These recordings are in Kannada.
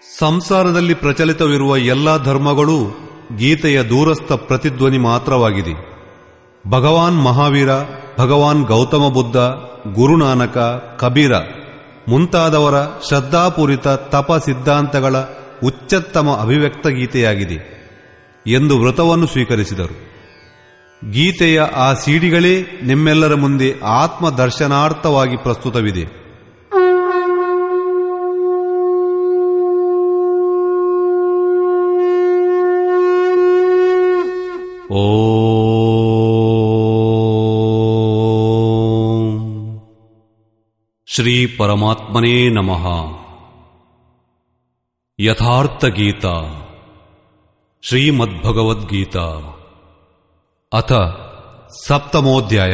ಸಂಸಾರದಲ್ಲಿ ಪ್ರಚಲಿತವಿರುವ ಎಲ್ಲಾ ಧರ್ಮಗಳೂ ಗೀತೆಯ ದೂರಸ್ಥ ಪ್ರತಿಧ್ವನಿ ಮಾತ್ರವಾಗಿದೆ ಭಗವಾನ್ ಮಹಾವೀರ ಭಗವಾನ್ ಗೌತಮ ಬುದ್ಧ ಗುರುನಾನಕ ಕಬೀರ ಮುಂತಾದವರ ಶ್ರದ್ಧಾಪೂರಿತ ತಪ ಸಿದ್ಧಾಂತಗಳ ಉಚ್ಚತ್ತಮ ಅಭಿವ್ಯಕ್ತ ಗೀತೆಯಾಗಿದೆ ಎಂದು ವ್ರತವನ್ನು ಸ್ವೀಕರಿಸಿದರು ಗೀತೆಯ ಆ ಸಿಡಿಗಳೇ ನಿಮ್ಮೆಲ್ಲರ ಮುಂದೆ ಆತ್ಮ ದರ್ಶನಾರ್ಥವಾಗಿ ಪ್ರಸ್ತುತವಿದೆ ಓಂ ಶ್ರೀ ಪರಮಾತ್ಮನೇ ನಮಃ ಯಥಾರ್ಥ ಗೀತಾ ಶ್ರೀಮದ್ಭಗವದ್ಗೀತಾ ಅಥ ಸಪ್ತಮೋಧ್ಯಾಯ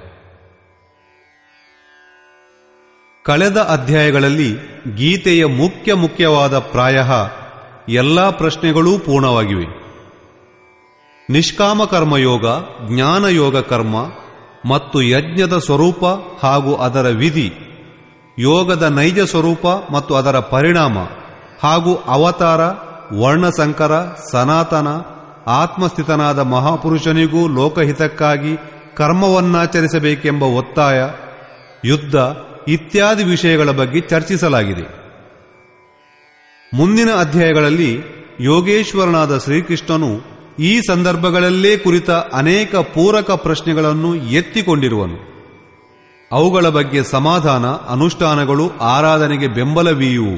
ಕಳೆದ ಅಧ್ಯಾಯಗಳಲ್ಲಿ ಗೀತೆಯ ಮುಖ್ಯ ಮುಖ್ಯವಾದ ಪ್ರಾಯ ಎಲ್ಲಾ ಪ್ರಶ್ನೆಗಳೂ ಪೂರ್ಣವಾಗಿವೆ ನಿಷ್ಕಾಮ ಕರ್ಮಯೋಗ ಜ್ಞಾನಯೋಗ ಕರ್ಮ ಮತ್ತು ಯಜ್ಞದ ಸ್ವರೂಪ ಹಾಗೂ ಅದರ ವಿಧಿ ಯೋಗದ ನೈಜ ಸ್ವರೂಪ ಮತ್ತು ಅದರ ಪರಿಣಾಮ ಹಾಗೂ ಅವತಾರ ವರ್ಣಸಂಕರ ಸನಾತನ ಆತ್ಮಸ್ಥಿತನಾದ ಮಹಾಪುರುಷನಿಗೂ ಲೋಕಹಿತಕ್ಕಾಗಿ ಕರ್ಮವನ್ನಾಚರಿಸಬೇಕೆಂಬ ಒತ್ತಾಯ ಯುದ್ಧ ಇತ್ಯಾದಿ ವಿಷಯಗಳ ಬಗ್ಗೆ ಚರ್ಚಿಸಲಾಗಿದೆ ಮುಂದಿನ ಅಧ್ಯಾಯಗಳಲ್ಲಿ ಯೋಗೇಶ್ವರನಾದ ಶ್ರೀಕೃಷ್ಣನು ಈ ಸಂದರ್ಭಗಳಲ್ಲೇ ಕುರಿತ ಅನೇಕ ಪೂರಕ ಪ್ರಶ್ನೆಗಳನ್ನು ಎತ್ತಿಕೊಂಡಿರುವನು ಅವುಗಳ ಬಗ್ಗೆ ಸಮಾಧಾನ ಅನುಷ್ಠಾನಗಳು ಆರಾಧನೆಗೆ ಬೆಂಬಲವೀಯುವು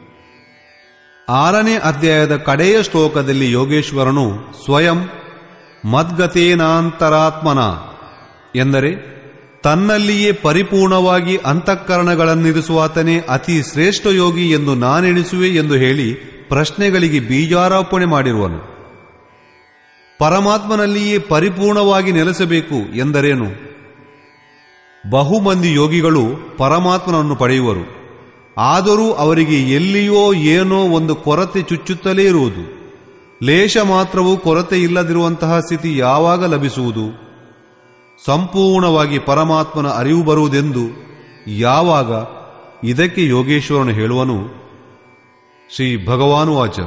ಆರನೇ ಅಧ್ಯಾಯದ ಕಡೆಯ ಶ್ಲೋಕದಲ್ಲಿ ಯೋಗೇಶ್ವರನು ಸ್ವಯಂ ಮದ್ಗತೇನಾಂತರಾತ್ಮನ ಎಂದರೆ ತನ್ನಲ್ಲಿಯೇ ಪರಿಪೂರ್ಣವಾಗಿ ಅಂತಃಕರಣಗಳನ್ನಿರಿಸುವಾತನೇ ಅತಿ ಶ್ರೇಷ್ಠ ಯೋಗಿ ಎಂದು ನಾನೆಣಿಸುವೆ ಎಂದು ಹೇಳಿ ಪ್ರಶ್ನೆಗಳಿಗೆ ಬೀಜಾರೋಪಣೆ ಮಾಡಿರುವನು ಪರಮಾತ್ಮನಲ್ಲಿಯೇ ಪರಿಪೂರ್ಣವಾಗಿ ನೆಲೆಸಬೇಕು ಎಂದರೇನು ಬಹುಮಂದಿ ಯೋಗಿಗಳು ಪರಮಾತ್ಮನನ್ನು ಪಡೆಯುವರು ಆದರೂ ಅವರಿಗೆ ಎಲ್ಲಿಯೋ ಏನೋ ಒಂದು ಕೊರತೆ ಚುಚ್ಚುತ್ತಲೇ ಇರುವುದು ಲೇಷ ಮಾತ್ರವೂ ಕೊರತೆ ಇಲ್ಲದಿರುವಂತಹ ಸ್ಥಿತಿ ಯಾವಾಗ ಲಭಿಸುವುದು ಸಂಪೂರ್ಣವಾಗಿ ಪರಮಾತ್ಮನ ಅರಿವು ಬರುವುದೆಂದು ಯಾವಾಗ ಇದಕ್ಕೆ ಯೋಗೇಶ್ವರನು ಹೇಳುವನು ಶ್ರೀ ಭಗವಾನುವಾಚ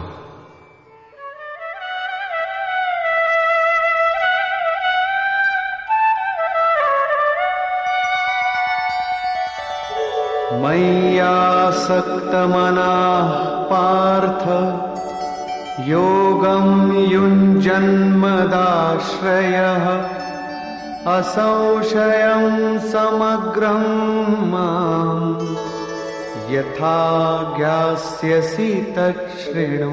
मय्यासक्तमनाः पार्थ योगं युञ्जन्मदाश्रयः असंशयं समग्रं माम् यथा ज्ञास्यसि तच्छृणु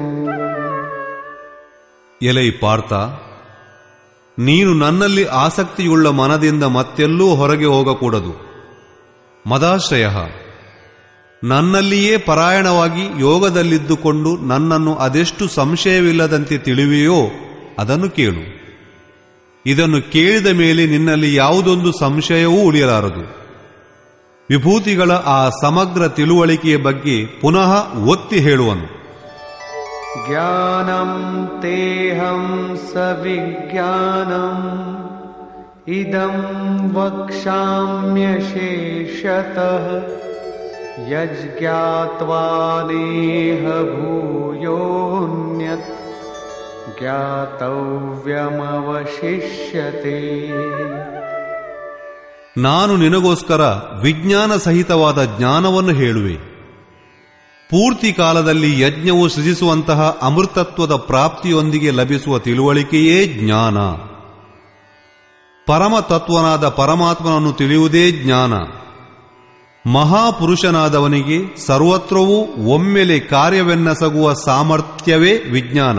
ಎಲೈ ಪಾರ್ಥ ನೀನು ನನ್ನಲ್ಲಿ ಆಸಕ್ತಿಯುಳ್ಳ ಮನದಿಂದ ಮತ್ತೆಲ್ಲೂ ಹೊರಗೆ ಹೋಗಕೂಡದು ಮದಾಶ್ರಯ ನನ್ನಲ್ಲಿಯೇ ಪರಾಯಣವಾಗಿ ಯೋಗದಲ್ಲಿದ್ದುಕೊಂಡು ನನ್ನನ್ನು ಅದೆಷ್ಟು ಸಂಶಯವಿಲ್ಲದಂತೆ ತಿಳಿವೆಯೋ ಅದನ್ನು ಕೇಳು ಇದನ್ನು ಕೇಳಿದ ಮೇಲೆ ನಿನ್ನಲ್ಲಿ ಯಾವುದೊಂದು ಸಂಶಯವೂ ಉಳಿಯಲಾರದು ವಿಭೂತಿಗಳ ಆ ಸಮಗ್ರ ತಿಳುವಳಿಕೆಯ ಬಗ್ಗೆ ಪುನಃ ಒತ್ತಿ ಹೇಳುವನು ज्ञानं तेऽहं सविज्ञानम् इदं वक्ष्याम्यशेषतः यज्ज्ञात्वा नेह भूयोऽन्यत् ज्ञातव्यमवशिष्यते ನಾನು ನಿನಗೋಸ್ಕರ ವಿಜ್ಞಾನ ಸಹಿತವಾದ ಜ್ಞಾನವನ್ನು ಹೇಳುವೆ ಪೂರ್ತಿ ಕಾಲದಲ್ಲಿ ಯಜ್ಞವು ಸೃಜಿಸುವಂತಹ ಅಮೃತತ್ವದ ಪ್ರಾಪ್ತಿಯೊಂದಿಗೆ ಲಭಿಸುವ ತಿಳುವಳಿಕೆಯೇ ಜ್ಞಾನ ಪರಮತತ್ವನಾದ ಪರಮಾತ್ಮನನ್ನು ತಿಳಿಯುವುದೇ ಜ್ಞಾನ ಮಹಾಪುರುಷನಾದವನಿಗೆ ಸರ್ವತ್ರವೂ ಒಮ್ಮೆಲೆ ಕಾರ್ಯವೆನ್ನಸಗುವ ಸಾಮರ್ಥ್ಯವೇ ವಿಜ್ಞಾನ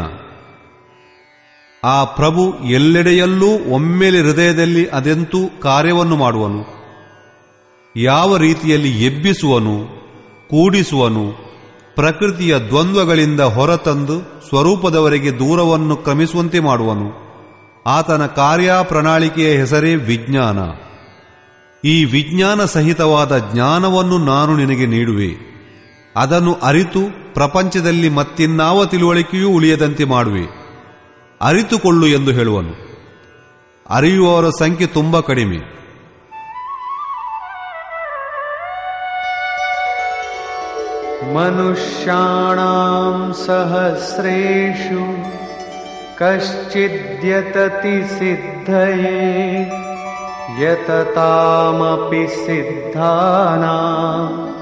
ಆ ಪ್ರಭು ಎಲ್ಲೆಡೆಯಲ್ಲೂ ಒಮ್ಮೆಲೆ ಹೃದಯದಲ್ಲಿ ಅದೆಂತೂ ಕಾರ್ಯವನ್ನು ಮಾಡುವನು ಯಾವ ರೀತಿಯಲ್ಲಿ ಎಬ್ಬಿಸುವನು ಕೂಡಿಸುವನು ಪ್ರಕೃತಿಯ ದ್ವಂದ್ವಗಳಿಂದ ಹೊರತಂದು ಸ್ವರೂಪದವರೆಗೆ ದೂರವನ್ನು ಕ್ರಮಿಸುವಂತೆ ಮಾಡುವನು ಆತನ ಕಾರ್ಯಪ್ರಣಾಳಿಕೆಯ ಹೆಸರೇ ವಿಜ್ಞಾನ ಈ ವಿಜ್ಞಾನ ಸಹಿತವಾದ ಜ್ಞಾನವನ್ನು ನಾನು ನಿನಗೆ ನೀಡುವೆ ಅದನ್ನು ಅರಿತು ಪ್ರಪಂಚದಲ್ಲಿ ಮತ್ತಿನ್ನಾವ ತಿಳುವಳಿಕೆಯೂ ಉಳಿಯದಂತೆ ಮಾಡುವೆ ಅರಿತುಕೊಳ್ಳು ಎಂದು ಹೇಳುವನು ಅರಿಯುವವರ ಸಂಖ್ಯೆ ತುಂಬಾ ಕಡಿಮೆ मनुष्याणां सहस्रेषु कश्चिद्यतति सिद्धये यततामपि सिद्धानां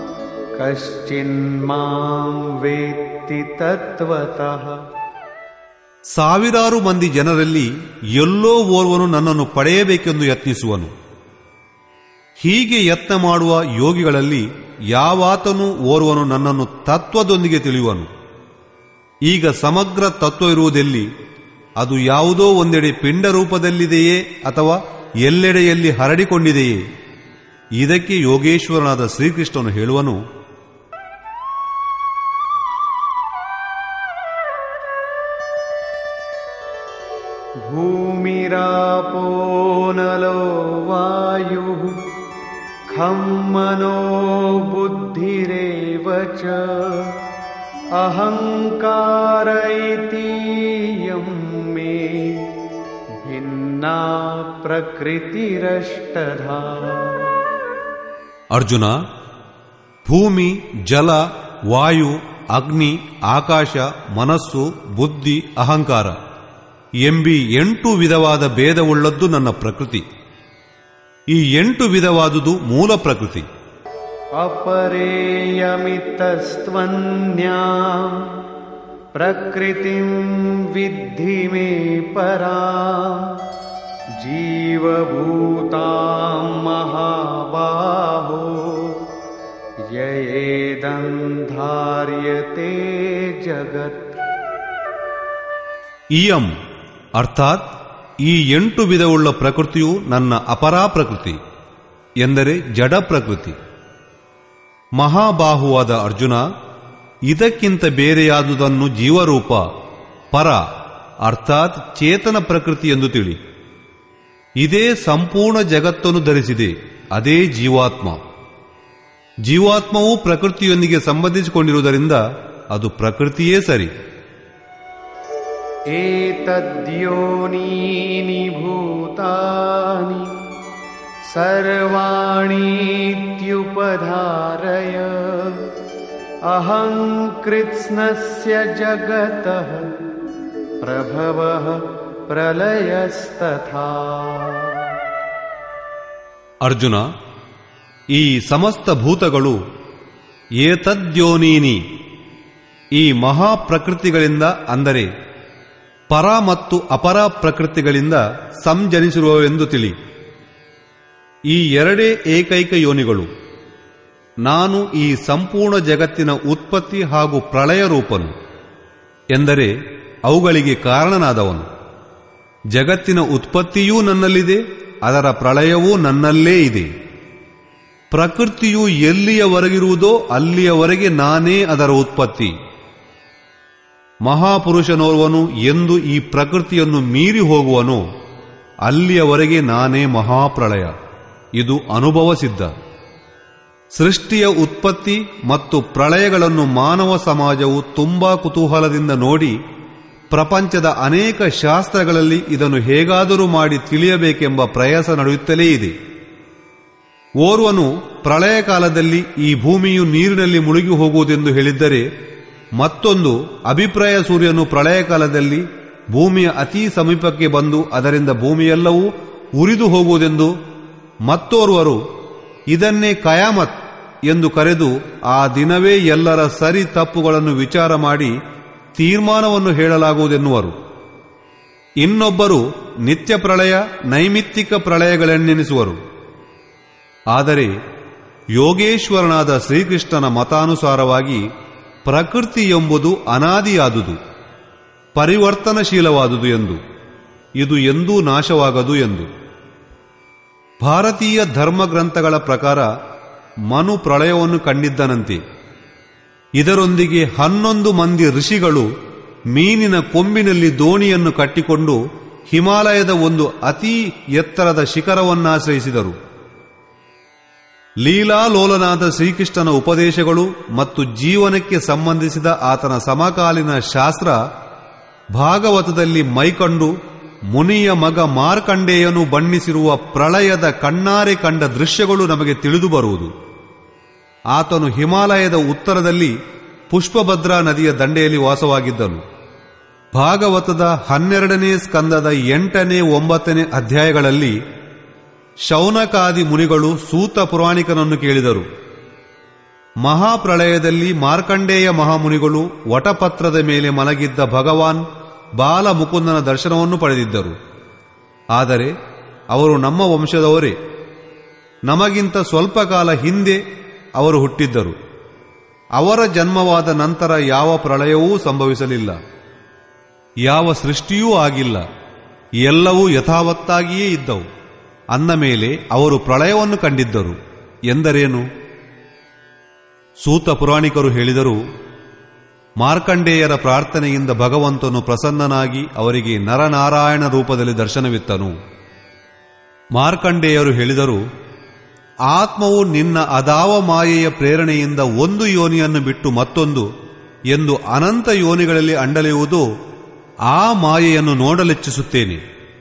कश्चिन्मां वेत्ति तत्त्वतः ಸಾವಿರಾರು ಮಂದಿ ಜನರಲ್ಲಿ ಎಲ್ಲೋ ಓರ್ವನು ನನ್ನನ್ನು ಪಡೆಯಬೇಕೆಂದು ಯತ್ನಿಸುವನು ಹೀಗೆ ಯತ್ನ ಮಾಡುವ ಯೋಗಿಗಳಲ್ಲಿ ಯಾವಾತನೂ ಓರ್ವನು ನನ್ನನ್ನು ತತ್ವದೊಂದಿಗೆ ತಿಳಿಯುವನು ಈಗ ಸಮಗ್ರ ತತ್ವ ಇರುವುದೆಲ್ಲಿ ಅದು ಯಾವುದೋ ಒಂದೆಡೆ ಪಿಂಡ ರೂಪದಲ್ಲಿದೆಯೇ ಅಥವಾ ಎಲ್ಲೆಡೆಯಲ್ಲಿ ಹರಡಿಕೊಂಡಿದೆಯೇ ಇದಕ್ಕೆ ಯೋಗೇಶ್ವರನಾದ ಶ್ರೀಕೃಷ್ಣನು ಹೇಳುವನು भूमिरापो नलो वायुः खं मनो बुद्धिरेव च अहङ्कार इतीयं मे भिन्ना प्रकृतिरष्टधा ಅರ್ಜುನ ಭೂಮಿ ಜಲ ವಾಯು ಅಗ್ನಿ ಆಕಾಶ ಮನಸ್ಸು ಬುದ್ಧಿ ಅಹಂಕಾರ ಎಂಬಿ ಎಂಟು ವಿಧವಾದ ಭೇದವುಳ್ಳದ್ದು ನನ್ನ ಪ್ರಕೃತಿ ಈ ಎಂಟು ವಿಧವಾದುದು ಮೂಲ ಪ್ರಕೃತಿ अपरेयमितस्त्वन्या प्रकृतिं विद्धि मे परा जीवभूतां महाबाहो ययेदन्धार्यते जगत् ಇಯಂ ಅರ್ಥಾತ್ ಈ ಎಂಟು ವಿಧವುಳ್ಳ ಪ್ರಕೃತಿಯು ನನ್ನ ಅಪರಾ ಪ್ರಕೃತಿ ಎಂದರೆ ಜಡ ಪ್ರಕೃತಿ ಮಹಾಬಾಹುವಾದ ಅರ್ಜುನ ಇದಕ್ಕಿಂತ ಬೇರೆಯಾದುದನ್ನು ಜೀವರೂಪ ಪರ ಅರ್ಥಾತ್ ಚೇತನ ಪ್ರಕೃತಿ ಎಂದು ತಿಳಿ ಇದೇ ಸಂಪೂರ್ಣ ಜಗತ್ತನ್ನು ಧರಿಸಿದೆ ಅದೇ ಜೀವಾತ್ಮ ಜೀವಾತ್ಮವು ಪ್ರಕೃತಿಯೊಂದಿಗೆ ಸಂಬಂಧಿಸಿಕೊಂಡಿರುವುದರಿಂದ ಅದು ಪ್ರಕೃತಿಯೇ ಸರಿ एतद्योनीनि भूतानि सर्वाणीत्युपधारय अहं कृत्स्नस्य जगतः प्रभवः प्रलयस्तथा ಅರ್ಜುನ ಈ ಸಮಸ್ತ ಭೂತಗಳು ಏತದ್ಯೋನೀನಿ ಈ ಮಹಾಪ್ರಕೃತಿಗಳಿಂದ ಅಂದರೆ ಪರ ಮತ್ತು ಅಪರ ಪ್ರಕೃತಿಗಳಿಂದ ಸಂಜನಿಸಿರುವವೆಂದು ತಿಳಿ ಈ ಎರಡೇ ಏಕೈಕ ಯೋನಿಗಳು ನಾನು ಈ ಸಂಪೂರ್ಣ ಜಗತ್ತಿನ ಉತ್ಪತ್ತಿ ಹಾಗೂ ಪ್ರಳಯ ರೂಪನು ಎಂದರೆ ಅವುಗಳಿಗೆ ಕಾರಣನಾದವನು ಜಗತ್ತಿನ ಉತ್ಪತ್ತಿಯೂ ನನ್ನಲ್ಲಿದೆ ಅದರ ಪ್ರಳಯವೂ ನನ್ನಲ್ಲೇ ಇದೆ ಪ್ರಕೃತಿಯು ಎಲ್ಲಿಯವರೆಗಿರುವುದೋ ಅಲ್ಲಿಯವರೆಗೆ ನಾನೇ ಅದರ ಉತ್ಪತ್ತಿ ಮಹಾಪುರುಷನೋರ್ವನು ಎಂದು ಈ ಪ್ರಕೃತಿಯನ್ನು ಮೀರಿ ಹೋಗುವನೋ ಅಲ್ಲಿಯವರೆಗೆ ನಾನೇ ಮಹಾಪ್ರಳಯ ಇದು ಅನುಭವ ಸಿದ್ಧ ಸೃಷ್ಟಿಯ ಉತ್ಪತ್ತಿ ಮತ್ತು ಪ್ರಳಯಗಳನ್ನು ಮಾನವ ಸಮಾಜವು ತುಂಬಾ ಕುತೂಹಲದಿಂದ ನೋಡಿ ಪ್ರಪಂಚದ ಅನೇಕ ಶಾಸ್ತ್ರಗಳಲ್ಲಿ ಇದನ್ನು ಹೇಗಾದರೂ ಮಾಡಿ ತಿಳಿಯಬೇಕೆಂಬ ಪ್ರಯಾಸ ನಡೆಯುತ್ತಲೇ ಇದೆ ಓರ್ವನು ಪ್ರಳಯ ಕಾಲದಲ್ಲಿ ಈ ಭೂಮಿಯು ನೀರಿನಲ್ಲಿ ಮುಳುಗಿ ಹೋಗುವುದೆಂದು ಹೇಳಿದ್ದರೆ ಮತ್ತೊಂದು ಅಭಿಪ್ರಾಯ ಸೂರ್ಯನು ಪ್ರಳಯ ಕಾಲದಲ್ಲಿ ಭೂಮಿಯ ಅತಿ ಸಮೀಪಕ್ಕೆ ಬಂದು ಅದರಿಂದ ಭೂಮಿಯೆಲ್ಲವೂ ಉರಿದು ಹೋಗುವುದೆಂದು ಮತ್ತೋರ್ವರು ಇದನ್ನೇ ಕಯಾಮತ್ ಎಂದು ಕರೆದು ಆ ದಿನವೇ ಎಲ್ಲರ ಸರಿ ತಪ್ಪುಗಳನ್ನು ವಿಚಾರ ಮಾಡಿ ತೀರ್ಮಾನವನ್ನು ಹೇಳಲಾಗುವುದೆನ್ನುವರು ಇನ್ನೊಬ್ಬರು ನಿತ್ಯ ಪ್ರಳಯ ನೈಮಿತ್ತಿಕ ಪ್ರಳಯಗಳೆನ್ನೆನಿಸುವರು ಆದರೆ ಯೋಗೇಶ್ವರನಾದ ಶ್ರೀಕೃಷ್ಣನ ಮತಾನುಸಾರವಾಗಿ ಪ್ರಕೃತಿ ಎಂಬುದು ಅನಾದಿಯಾದುದು ಪರಿವರ್ತನಶೀಲವಾದುದು ಎಂದು ಇದು ಎಂದೂ ನಾಶವಾಗದು ಎಂದು ಭಾರತೀಯ ಧರ್ಮಗ್ರಂಥಗಳ ಪ್ರಕಾರ ಮನು ಪ್ರಳಯವನ್ನು ಕಂಡಿದ್ದನಂತೆ ಇದರೊಂದಿಗೆ ಹನ್ನೊಂದು ಮಂದಿ ಋಷಿಗಳು ಮೀನಿನ ಕೊಂಬಿನಲ್ಲಿ ದೋಣಿಯನ್ನು ಕಟ್ಟಿಕೊಂಡು ಹಿಮಾಲಯದ ಒಂದು ಅತಿ ಎತ್ತರದ ಶಿಖರವನ್ನಾಶ್ರಯಿಸಿದರು ಲೀಲಾಲೋಲನಾದ ಶ್ರೀಕೃಷ್ಣನ ಉಪದೇಶಗಳು ಮತ್ತು ಜೀವನಕ್ಕೆ ಸಂಬಂಧಿಸಿದ ಆತನ ಸಮಕಾಲೀನ ಶಾಸ್ತ್ರ ಭಾಗವತದಲ್ಲಿ ಮೈಕಂಡು ಮುನಿಯ ಮಗ ಮಾರ್ಕಂಡೇಯನು ಬಣ್ಣಿಸಿರುವ ಪ್ರಳಯದ ಕಣ್ಣಾರೆ ಕಂಡ ದೃಶ್ಯಗಳು ನಮಗೆ ತಿಳಿದು ಬರುವುದು ಆತನು ಹಿಮಾಲಯದ ಉತ್ತರದಲ್ಲಿ ಪುಷ್ಪಭದ್ರಾ ನದಿಯ ದಂಡೆಯಲ್ಲಿ ವಾಸವಾಗಿದ್ದನು ಭಾಗವತದ ಹನ್ನೆರಡನೇ ಸ್ಕಂದದ ಎಂಟನೇ ಒಂಬತ್ತನೇ ಅಧ್ಯಾಯಗಳಲ್ಲಿ ಶೌನಕಾದಿ ಮುನಿಗಳು ಸೂತ ಪುರಾಣಿಕನನ್ನು ಕೇಳಿದರು ಮಹಾಪ್ರಳಯದಲ್ಲಿ ಮಾರ್ಕಂಡೇಯ ಮಹಾಮುನಿಗಳು ವಟಪತ್ರದ ಮೇಲೆ ಮಲಗಿದ್ದ ಭಗವಾನ್ ಬಾಲಮುಕುಂದನ ದರ್ಶನವನ್ನು ಪಡೆದಿದ್ದರು ಆದರೆ ಅವರು ನಮ್ಮ ವಂಶದವರೇ ನಮಗಿಂತ ಸ್ವಲ್ಪ ಕಾಲ ಹಿಂದೆ ಅವರು ಹುಟ್ಟಿದ್ದರು ಅವರ ಜನ್ಮವಾದ ನಂತರ ಯಾವ ಪ್ರಳಯವೂ ಸಂಭವಿಸಲಿಲ್ಲ ಯಾವ ಸೃಷ್ಟಿಯೂ ಆಗಿಲ್ಲ ಎಲ್ಲವೂ ಯಥಾವತ್ತಾಗಿಯೇ ಇದ್ದವು ಅಂದ ಮೇಲೆ ಅವರು ಪ್ರಳಯವನ್ನು ಕಂಡಿದ್ದರು ಎಂದರೇನು ಸೂತ ಪುರಾಣಿಕರು ಹೇಳಿದರು ಮಾರ್ಕಂಡೇಯರ ಪ್ರಾರ್ಥನೆಯಿಂದ ಭಗವಂತನು ಪ್ರಸನ್ನನಾಗಿ ಅವರಿಗೆ ನರನಾರಾಯಣ ರೂಪದಲ್ಲಿ ದರ್ಶನವಿತ್ತನು ಮಾರ್ಕಂಡೇಯರು ಹೇಳಿದರು ಆತ್ಮವು ನಿನ್ನ ಅದಾವ ಮಾಯೆಯ ಪ್ರೇರಣೆಯಿಂದ ಒಂದು ಯೋನಿಯನ್ನು ಬಿಟ್ಟು ಮತ್ತೊಂದು ಎಂದು ಅನಂತ ಯೋನಿಗಳಲ್ಲಿ ಅಂಡಲೆಯುವುದು ಆ ಮಾಯೆಯನ್ನು ನೋಡಲೆಚ್ಚಿಸುತ್ತೇನೆ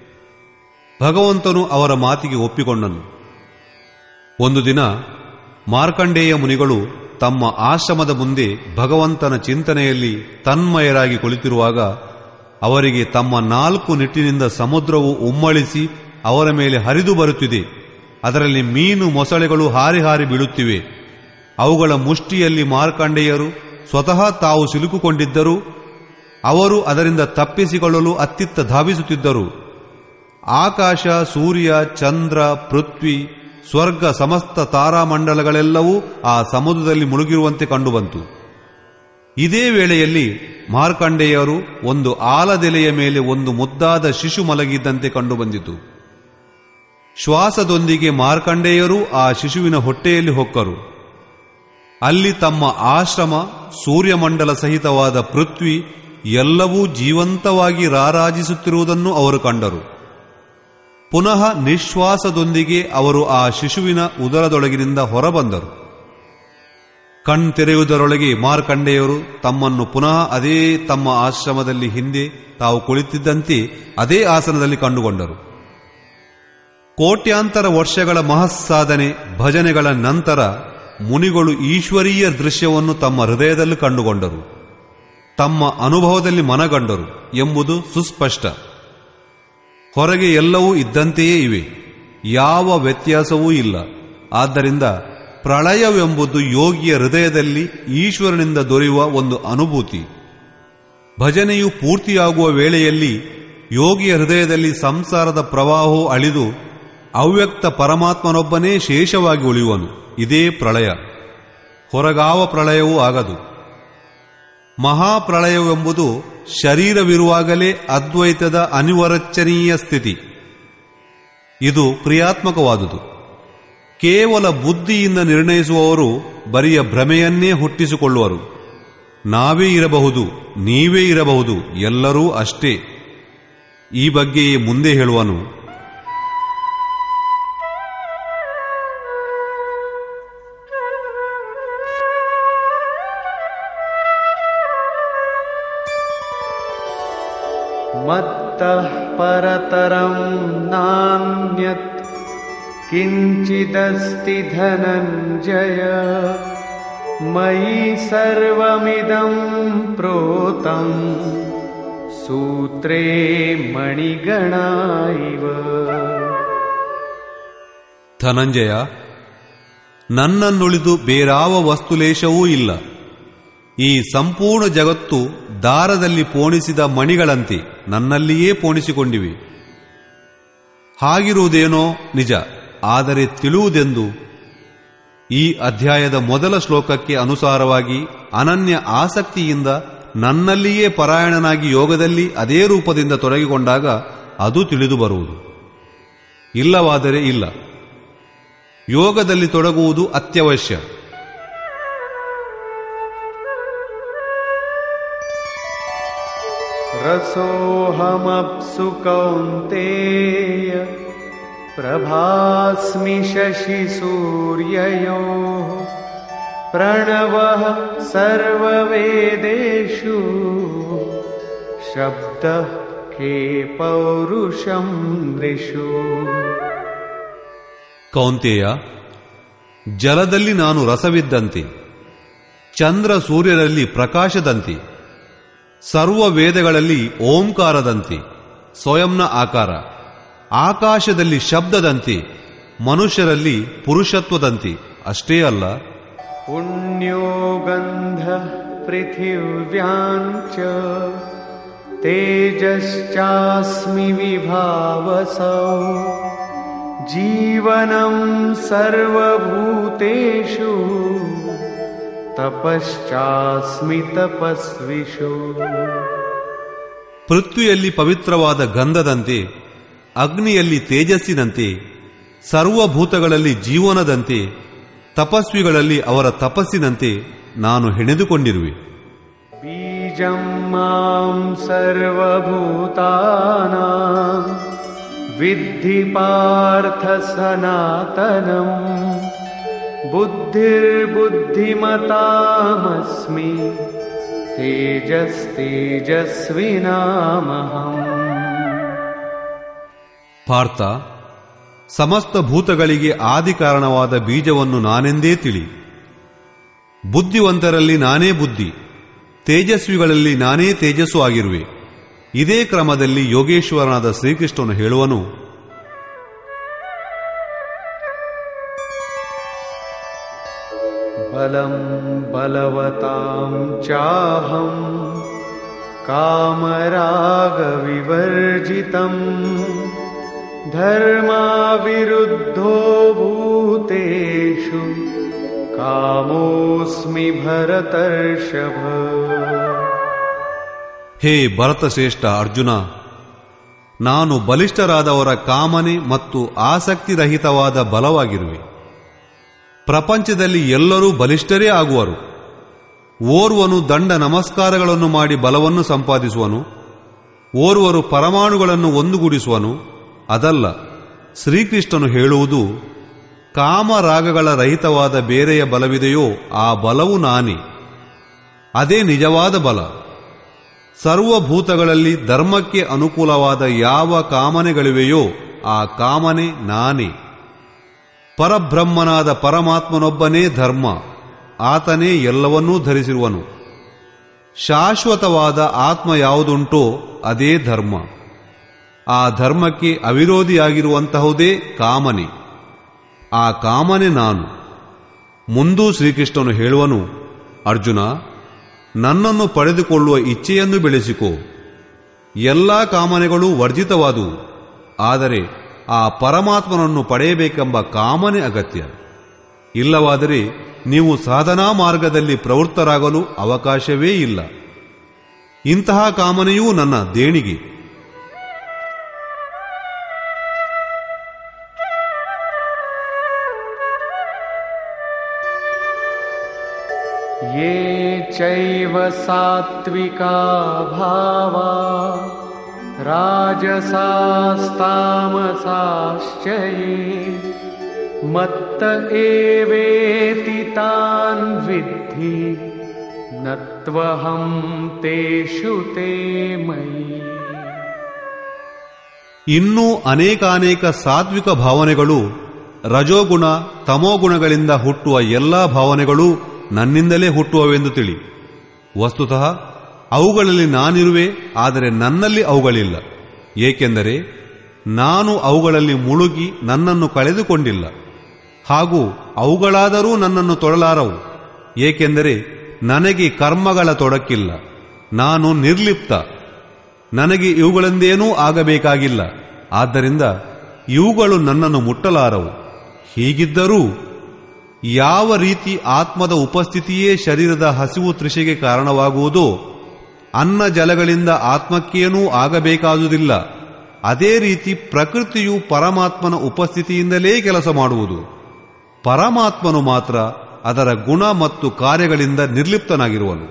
ಭಗವಂತನು ಅವರ ಮಾತಿಗೆ ಒಪ್ಪಿಕೊಂಡನು ಒಂದು ದಿನ ಮಾರ್ಕಂಡೇಯ ಮುನಿಗಳು ತಮ್ಮ ಆಶ್ರಮದ ಮುಂದೆ ಭಗವಂತನ ಚಿಂತನೆಯಲ್ಲಿ ತನ್ಮಯರಾಗಿ ಕುಳಿತಿರುವಾಗ ಅವರಿಗೆ ತಮ್ಮ ನಾಲ್ಕು ನಿಟ್ಟಿನಿಂದ ಸಮುದ್ರವು ಉಮ್ಮಳಿಸಿ ಅವರ ಮೇಲೆ ಹರಿದು ಬರುತ್ತಿದೆ ಅದರಲ್ಲಿ ಮೀನು ಮೊಸಳೆಗಳು ಹಾರಿ ಹಾರಿ ಬೀಳುತ್ತಿವೆ ಅವುಗಳ ಮುಷ್ಟಿಯಲ್ಲಿ ಮಾರ್ಕಂಡೇಯರು ಸ್ವತಃ ತಾವು ಸಿಲುಕುಕೊಂಡಿದ್ದರು ಅವರು ಅದರಿಂದ ತಪ್ಪಿಸಿಕೊಳ್ಳಲು ಅತ್ತಿತ್ತ ಧಾವಿಸುತ್ತಿದ್ದರು ಆಕಾಶ ಸೂರ್ಯ ಚಂದ್ರ ಪೃಥ್ವಿ ಸ್ವರ್ಗ ಸಮಸ್ತ ತಾರಾಮಂಡಲಗಳೆಲ್ಲವೂ ಆ ಸಮುದ್ರದಲ್ಲಿ ಮುಳುಗಿರುವಂತೆ ಕಂಡುಬಂತು ಇದೇ ವೇಳೆಯಲ್ಲಿ ಮಾರ್ಕಂಡೇಯರು ಒಂದು ಆಲದೆಲೆಯ ಮೇಲೆ ಒಂದು ಮುದ್ದಾದ ಶಿಶು ಮಲಗಿದ್ದಂತೆ ಕಂಡುಬಂದಿತು ಶ್ವಾಸದೊಂದಿಗೆ ಮಾರ್ಕಂಡೇಯರು ಆ ಶಿಶುವಿನ ಹೊಟ್ಟೆಯಲ್ಲಿ ಹೊಕ್ಕರು ಅಲ್ಲಿ ತಮ್ಮ ಆಶ್ರಮ ಸೂರ್ಯಮಂಡಲ ಸಹಿತವಾದ ಪೃಥ್ವಿ ಎಲ್ಲವೂ ಜೀವಂತವಾಗಿ ರಾರಾಜಿಸುತ್ತಿರುವುದನ್ನು ಅವರು ಕಂಡರು ಪುನಃ ನಿಶ್ವಾಸದೊಂದಿಗೆ ಅವರು ಆ ಶಿಶುವಿನ ಉದರದೊಳಗಿನಿಂದ ಹೊರಬಂದರು ಕಣ್ತೆರೆಯುವುದರೊಳಗೆ ಮಾರ್ಕಂಡೆಯರು ತಮ್ಮನ್ನು ಪುನಃ ಅದೇ ತಮ್ಮ ಆಶ್ರಮದಲ್ಲಿ ಹಿಂದೆ ತಾವು ಕುಳಿತಿದ್ದಂತೆ ಅದೇ ಆಸನದಲ್ಲಿ ಕಂಡುಕೊಂಡರು ಕೋಟ್ಯಾಂತರ ವರ್ಷಗಳ ಮಹಸ್ಸಾಧನೆ ಭಜನೆಗಳ ನಂತರ ಮುನಿಗಳು ಈಶ್ವರೀಯ ದೃಶ್ಯವನ್ನು ತಮ್ಮ ಹೃದಯದಲ್ಲಿ ಕಂಡುಕೊಂಡರು ತಮ್ಮ ಅನುಭವದಲ್ಲಿ ಮನಗಂಡರು ಎಂಬುದು ಸುಸ್ಪಷ್ಟ ಹೊರಗೆ ಎಲ್ಲವೂ ಇದ್ದಂತೆಯೇ ಇವೆ ಯಾವ ವ್ಯತ್ಯಾಸವೂ ಇಲ್ಲ ಆದ್ದರಿಂದ ಪ್ರಳಯವೆಂಬುದು ಯೋಗಿಯ ಹೃದಯದಲ್ಲಿ ಈಶ್ವರನಿಂದ ದೊರೆಯುವ ಒಂದು ಅನುಭೂತಿ ಭಜನೆಯು ಪೂರ್ತಿಯಾಗುವ ವೇಳೆಯಲ್ಲಿ ಯೋಗಿಯ ಹೃದಯದಲ್ಲಿ ಸಂಸಾರದ ಪ್ರವಾಹವು ಅಳಿದು ಅವ್ಯಕ್ತ ಪರಮಾತ್ಮನೊಬ್ಬನೇ ಶೇಷವಾಗಿ ಉಳಿಯುವನು ಇದೇ ಪ್ರಳಯ ಹೊರಗಾವ ಪ್ರಳಯವೂ ಆಗದು ಮಹಾಪ್ರಳಯವೆಂಬುದು ಶರೀರವಿರುವಾಗಲೇ ಅದ್ವೈತದ ಅನಿವರಚನೀಯ ಸ್ಥಿತಿ ಇದು ಕ್ರಿಯಾತ್ಮಕವಾದುದು ಕೇವಲ ಬುದ್ಧಿಯಿಂದ ನಿರ್ಣಯಿಸುವವರು ಬರಿಯ ಭ್ರಮೆಯನ್ನೇ ಹುಟ್ಟಿಸಿಕೊಳ್ಳುವರು ನಾವೇ ಇರಬಹುದು ನೀವೇ ಇರಬಹುದು ಎಲ್ಲರೂ ಅಷ್ಟೇ ಈ ಬಗ್ಗೆಯೇ ಮುಂದೆ ಹೇಳುವನು मत्तः परतरं नान्यत् किञ्चिदस्ति धनञ्जय मयि सर्वमिदं प्रोतम् सूत्रे मणिगणा इव ಧನಂಜಯ ನನ್ನನ್ನುಳಿದು ಬೇರಾವ ವಸ್ತುಲೇಶವೂ ಇಲ್ಲ ಈ ಸಂಪೂರ್ಣ ಜಗತ್ತು ದಾರದಲ್ಲಿ ಪೋಣಿಸಿದ ಮಣಿಗಳಂತೆ ನನ್ನಲ್ಲಿಯೇ ಪೋಣಿಸಿಕೊಂಡಿವೆ ಹಾಗಿರುವುದೇನೋ ನಿಜ ಆದರೆ ತಿಳುವುದೆಂದು ಈ ಅಧ್ಯಾಯದ ಮೊದಲ ಶ್ಲೋಕಕ್ಕೆ ಅನುಸಾರವಾಗಿ ಅನನ್ಯ ಆಸಕ್ತಿಯಿಂದ ನನ್ನಲ್ಲಿಯೇ ಪರಾಯಣನಾಗಿ ಯೋಗದಲ್ಲಿ ಅದೇ ರೂಪದಿಂದ ತೊಡಗಿಕೊಂಡಾಗ ಅದು ತಿಳಿದು ಬರುವುದು ಇಲ್ಲವಾದರೆ ಇಲ್ಲ ಯೋಗದಲ್ಲಿ ತೊಡಗುವುದು ಅತ್ಯವಶ್ಯ रसोऽहमप्सु कौन्तेय प्रभास्मि शशिसूर्ययोः प्रणवः सर्ववेदेषु शब्दः के पौरुषं नृषु ಕೌಂತೆಯ ಜಲದಲ್ಲಿ ನಾನು ರಸವಿದ್ದಂತೆ ಚಂದ್ರ ಸೂರ್ಯರಲ್ಲಿ ಪ್ರಕಾಶದಂತೆ ಸರ್ವ ವೇದಗಳಲ್ಲಿ ಓಂಕಾರದಂತೆ ಸ್ವಯಂನ ಆಕಾರ ಆಕಾಶದಲ್ಲಿ ಶಬ್ದದಂತೆ ಮನುಷ್ಯರಲ್ಲಿ ಪುರುಷತ್ವದಂತೆ ಅಷ್ಟೇ ಅಲ್ಲ पुण्यो गन्धः पृथिव्याञ्च तेजश्चास्मि विभावसौ जीवनं सर्वभूतेषु तपश्चास्मि तपस्विषु ಪೃಥ್ವಿಯಲ್ಲಿ ಪವಿತ್ರವಾದ ಗಂಧದಂತೆ ಅಗ್ನಿಯಲ್ಲಿ ತೇಜಸ್ಸಿನಂತೆ ಸರ್ವಭೂತಗಳಲ್ಲಿ ಜೀವನದಂತೆ ತಪಸ್ವಿಗಳಲ್ಲಿ ಅವರ ತಪಸ್ಸಿನಂತೆ ನಾನು ಹೆಣೆದುಕೊಂಡಿರುವೆ बीजं मां सर्वभूतानां विद्धि पार्थ सनातनम् बुद्धिर्बुद्धिमतामस्मि तेजस्तेजस्विनामहम् ಪಾರ್ಥ ಸಮಸ್ತ ಭೂತಗಳಿಗೆ ಆದಿ ಕಾರಣವಾದ ಬೀಜವನ್ನು ನಾನೆಂದೇ ತಿಳಿ ಬುದ್ಧಿವಂತರಲ್ಲಿ ನಾನೇ ಬುದ್ಧಿ ತೇಜಸ್ವಿಗಳಲ್ಲಿ ನಾನೇ ತೇಜಸ್ಸು ಆಗಿರುವೆ ಇದೇ ಕ್ರಮದಲ್ಲಿ ಯೋಗೇಶ್ವರನಾದ ಶ್ರೀಕೃಷ್ಣನು ಹೇಳುವನು बलं बलवतां चाहं कामरागविवर्जितम् धर्माविरुद्धो भूतेषु कामोऽस्मि भरतर्षभ ಹೇ ಭರತಶ್ರೇಷ್ಠ ಅರ್ಜುನ ನಾನು ಬಲಿಷ್ಠರಾದವರ ಕಾಮನೆ ಮತ್ತು ಆಸಕ್ತಿರಹಿತವಾದ ಬಲವಾಗಿರುವೆ ಪ್ರಪಂಚದಲ್ಲಿ ಎಲ್ಲರೂ ಬಲಿಷ್ಠರೇ ಆಗುವರು ಓರ್ವನು ದಂಡ ನಮಸ್ಕಾರಗಳನ್ನು ಮಾಡಿ ಬಲವನ್ನು ಸಂಪಾದಿಸುವನು ಓರ್ವರು ಪರಮಾಣುಗಳನ್ನು ಒಂದುಗೂಡಿಸುವನು ಅದಲ್ಲ ಶ್ರೀಕೃಷ್ಣನು ಹೇಳುವುದು ಕಾಮರಾಗಗಳ ರಹಿತವಾದ ಬೇರೆಯ ಬಲವಿದೆಯೋ ಆ ಬಲವು ನಾನೇ ಅದೇ ನಿಜವಾದ ಬಲ ಸರ್ವಭೂತಗಳಲ್ಲಿ ಧರ್ಮಕ್ಕೆ ಅನುಕೂಲವಾದ ಯಾವ ಕಾಮನೆಗಳಿವೆಯೋ ಆ ಕಾಮನೆ ನಾನೇ ಪರಬ್ರಹ್ಮನಾದ ಪರಮಾತ್ಮನೊಬ್ಬನೇ ಧರ್ಮ ಆತನೇ ಎಲ್ಲವನ್ನೂ ಧರಿಸಿರುವನು ಶಾಶ್ವತವಾದ ಆತ್ಮ ಯಾವುದುಂಟೋ ಅದೇ ಧರ್ಮ ಆ ಧರ್ಮಕ್ಕೆ ಅವಿರೋಧಿಯಾಗಿರುವಂತಹುದೇ ಕಾಮನೆ ಆ ಕಾಮನೆ ನಾನು ಮುಂದೂ ಶ್ರೀಕೃಷ್ಣನು ಹೇಳುವನು ಅರ್ಜುನ ನನ್ನನ್ನು ಪಡೆದುಕೊಳ್ಳುವ ಇಚ್ಛೆಯನ್ನು ಬೆಳೆಸಿಕೋ ಎಲ್ಲಾ ಕಾಮನೆಗಳು ವರ್ಜಿತವಾದುವು ಆದರೆ ಆ ಪರಮಾತ್ಮನನ್ನು ಪಡೆಯಬೇಕೆಂಬ ಕಾಮನೆ ಅಗತ್ಯ ಇಲ್ಲವಾದರೆ ನೀವು ಸಾಧನಾ ಮಾರ್ಗದಲ್ಲಿ ಪ್ರವೃತ್ತರಾಗಲು ಅವಕಾಶವೇ ಇಲ್ಲ ಇಂತಹ ಕಾಮನೆಯೂ ನನ್ನ ದೇಣಿಗೆ ये चैव सात्विका भावा राजसास्तामसाश्च ये मत्त एवेति तान् विद्धि न त्वहं तेषु ते मयि ಇನ್ನೂ ಅನೇಕಾನೇಕ ಸಾತ್ವಿಕ ಭಾವನೆಗಳು ರಜೋಗುಣ ತಮೋಗುಣಗಳಿಂದ ಹುಟ್ಟುವ ಎಲ್ಲಾ ಭಾವನೆಗಳೂ ನನ್ನಿಂದಲೇ ಹುಟ್ಟುವವೆಂದು ತಿಳಿ ವಸ್ತುತಃ ಅವುಗಳಲ್ಲಿ ನಾನಿರುವೆ ಆದರೆ ನನ್ನಲ್ಲಿ ಅವುಗಳಿಲ್ಲ ಏಕೆಂದರೆ ನಾನು ಅವುಗಳಲ್ಲಿ ಮುಳುಗಿ ನನ್ನನ್ನು ಕಳೆದುಕೊಂಡಿಲ್ಲ ಹಾಗೂ ಅವುಗಳಾದರೂ ನನ್ನನ್ನು ತೊಡಲಾರವು ಏಕೆಂದರೆ ನನಗೆ ಕರ್ಮಗಳ ತೊಡಕಿಲ್ಲ ನಾನು ನಿರ್ಲಿಪ್ತ ನನಗೆ ಇವುಗಳಿಂದೇನೂ ಆಗಬೇಕಾಗಿಲ್ಲ ಆದ್ದರಿಂದ ಇವುಗಳು ನನ್ನನ್ನು ಮುಟ್ಟಲಾರವು ಹೀಗಿದ್ದರೂ ಯಾವ ರೀತಿ ಆತ್ಮದ ಉಪಸ್ಥಿತಿಯೇ ಶರೀರದ ಹಸಿವು ತೃಷೆಗೆ ಕಾರಣವಾಗುವುದೋ ಅನ್ನ ಜಲಗಳಿಂದ ಆತ್ಮಕ್ಕೇನೂ ಆಗಬೇಕಾದುದಿಲ್ಲ ಅದೇ ರೀತಿ ಪ್ರಕೃತಿಯು ಪರಮಾತ್ಮನ ಉಪಸ್ಥಿತಿಯಿಂದಲೇ ಕೆಲಸ ಮಾಡುವುದು ಪರಮಾತ್ಮನು ಮಾತ್ರ ಅದರ ಗುಣ ಮತ್ತು ಕಾರ್ಯಗಳಿಂದ ನಿರ್ಲಿಪ್ತನಾಗಿರುವನು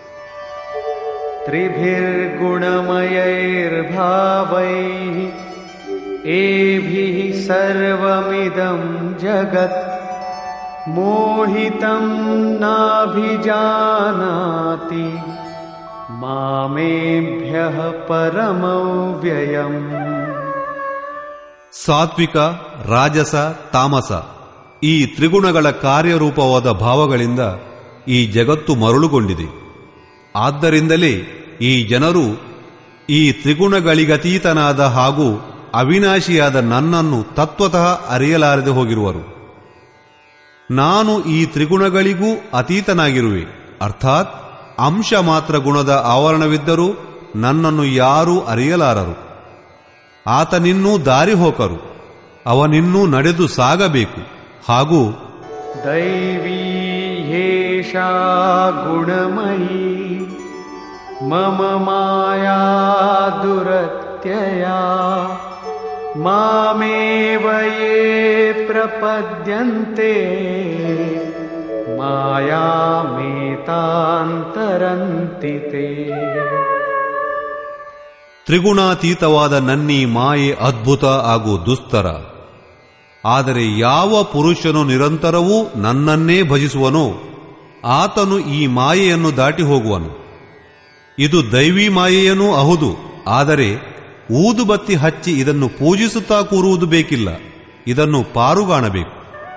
त्रिभिर्गुणमयैर्भावैः एभिः सर्वमिदं जगत् मोहितं नाभिजानाति मामेभ्यः परमव्ययम् ಸಾತ್ವಿಕ ರಾಜಸ ತಾಮಸ ಈ ತ್ರಿಗುಣಗಳ ಕಾರ್ಯರೂಪವಾದ ಭಾವಗಳಿಂದ ಈ ಜಗತ್ತು ಮರುಳುಗೊಂಡಿದೆ ಆದ್ದರಿಂದಲೇ ಈ ಜನರು ಈ ತ್ರಿಗುಣಗಳಿಗತೀತನಾದ ಹಾಗೂ ಅವಿನಾಶಿಯಾದ ನನ್ನನ್ನು ತತ್ವತಃ ಅರಿಯಲಾರದೆ ಹೋಗಿರುವರು ನಾನು ಈ ತ್ರಿಗುಣಗಳಿಗೂ ಅತೀತನಾಗಿರುವೆ ಅರ್ಥಾತ್ ಅಂಶ ಮಾತ್ರ ಗುಣದ ಆವರಣವಿದ್ದರೂ ನನ್ನನ್ನು ಯಾರೂ ಅರಿಯಲಾರರು ಆತನಿನ್ನೂ ದಾರಿ ಹೋಕರು ಅವನಿನ್ನೂ ನಡೆದು ಸಾಗಬೇಕು ಹಾಗೂ दैवी ह्येषा गुणमयी मम माया दुरत्यया मामेव ये प्रपद्यन्ते मायामेतान्तरन्ति ते ತ್ರಿಗುಣಾತೀತವಾದ ನನ್ನೀ ಮಾಯೆ ಅದ್ಭುತ ಹಾಗೂ ದುಸ್ತರ ಆದರೆ ಯಾವ ಪುರುಷನು ನಿರಂತರವೂ ನನ್ನನ್ನೇ ಭಜಿಸುವನೋ ಆತನು ಈ ಮಾಯೆಯನ್ನು ದಾಟಿ ಹೋಗುವನು ಇದು ದೈವಿ ಮಾಯೆಯನೂ ಅಹುದು ಆದರೆ ಊದುಬತ್ತಿ ಹಚ್ಚಿ ಇದನ್ನು ಪೂಜಿಸುತ್ತಾ ಕೂರುವುದು ಬೇಕಿಲ್ಲ ಇದನ್ನು ಪಾರುಗಾಣಬೇಕು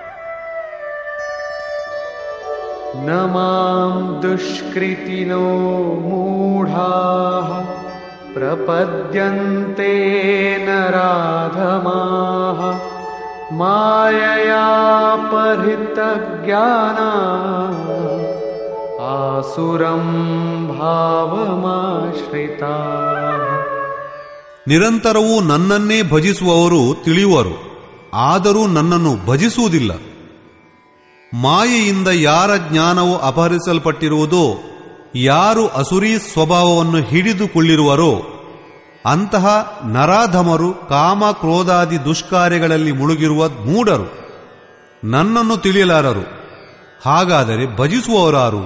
न मां दुष्कृतिनो मूढाः प्रपद्यन्ते नराधमाः मायया परितज्ञाना आसुरं भावमाश्रिताः ನಿರಂತರವೂ ನನ್ನನ್ನೇ ಭಜಿಸುವವರು ತಿಳಿಯುವರು ಆದರೂ ನನ್ನನ್ನು ಭಜಿಸುವುದಿಲ್ಲ ಮಾಯೆಯಿಂದ ಯಾರ ಜ್ಞಾನವು ಅಪಹರಿಸಲ್ಪಟ್ಟಿರುವುದೋ ಯಾರು ಅಸುರಿ ಸ್ವಭಾವವನ್ನು ಹಿಡಿದುಕೊಳ್ಳಿರುವರೋ ಅಂತಹ ನರಾಧಮರು ಕಾಮ ಕ್ರೋಧಾದಿ ದುಷ್ಕಾರ್ಯಗಳಲ್ಲಿ ಮುಳುಗಿರುವ ಮೂಢರು ನನ್ನನ್ನು ತಿಳಿಯಲಾರರು ಹಾಗಾದರೆ ಭಜಿಸುವವರಾರು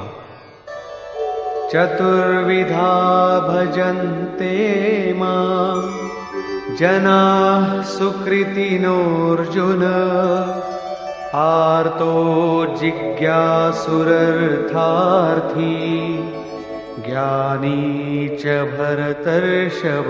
चतुर्विधा भजन्ते मां जनाः सुकृतिनोऽर्जुन आर्तो जिज्ञासुरर्थार्थी ज्ञानी च भरतर्षभ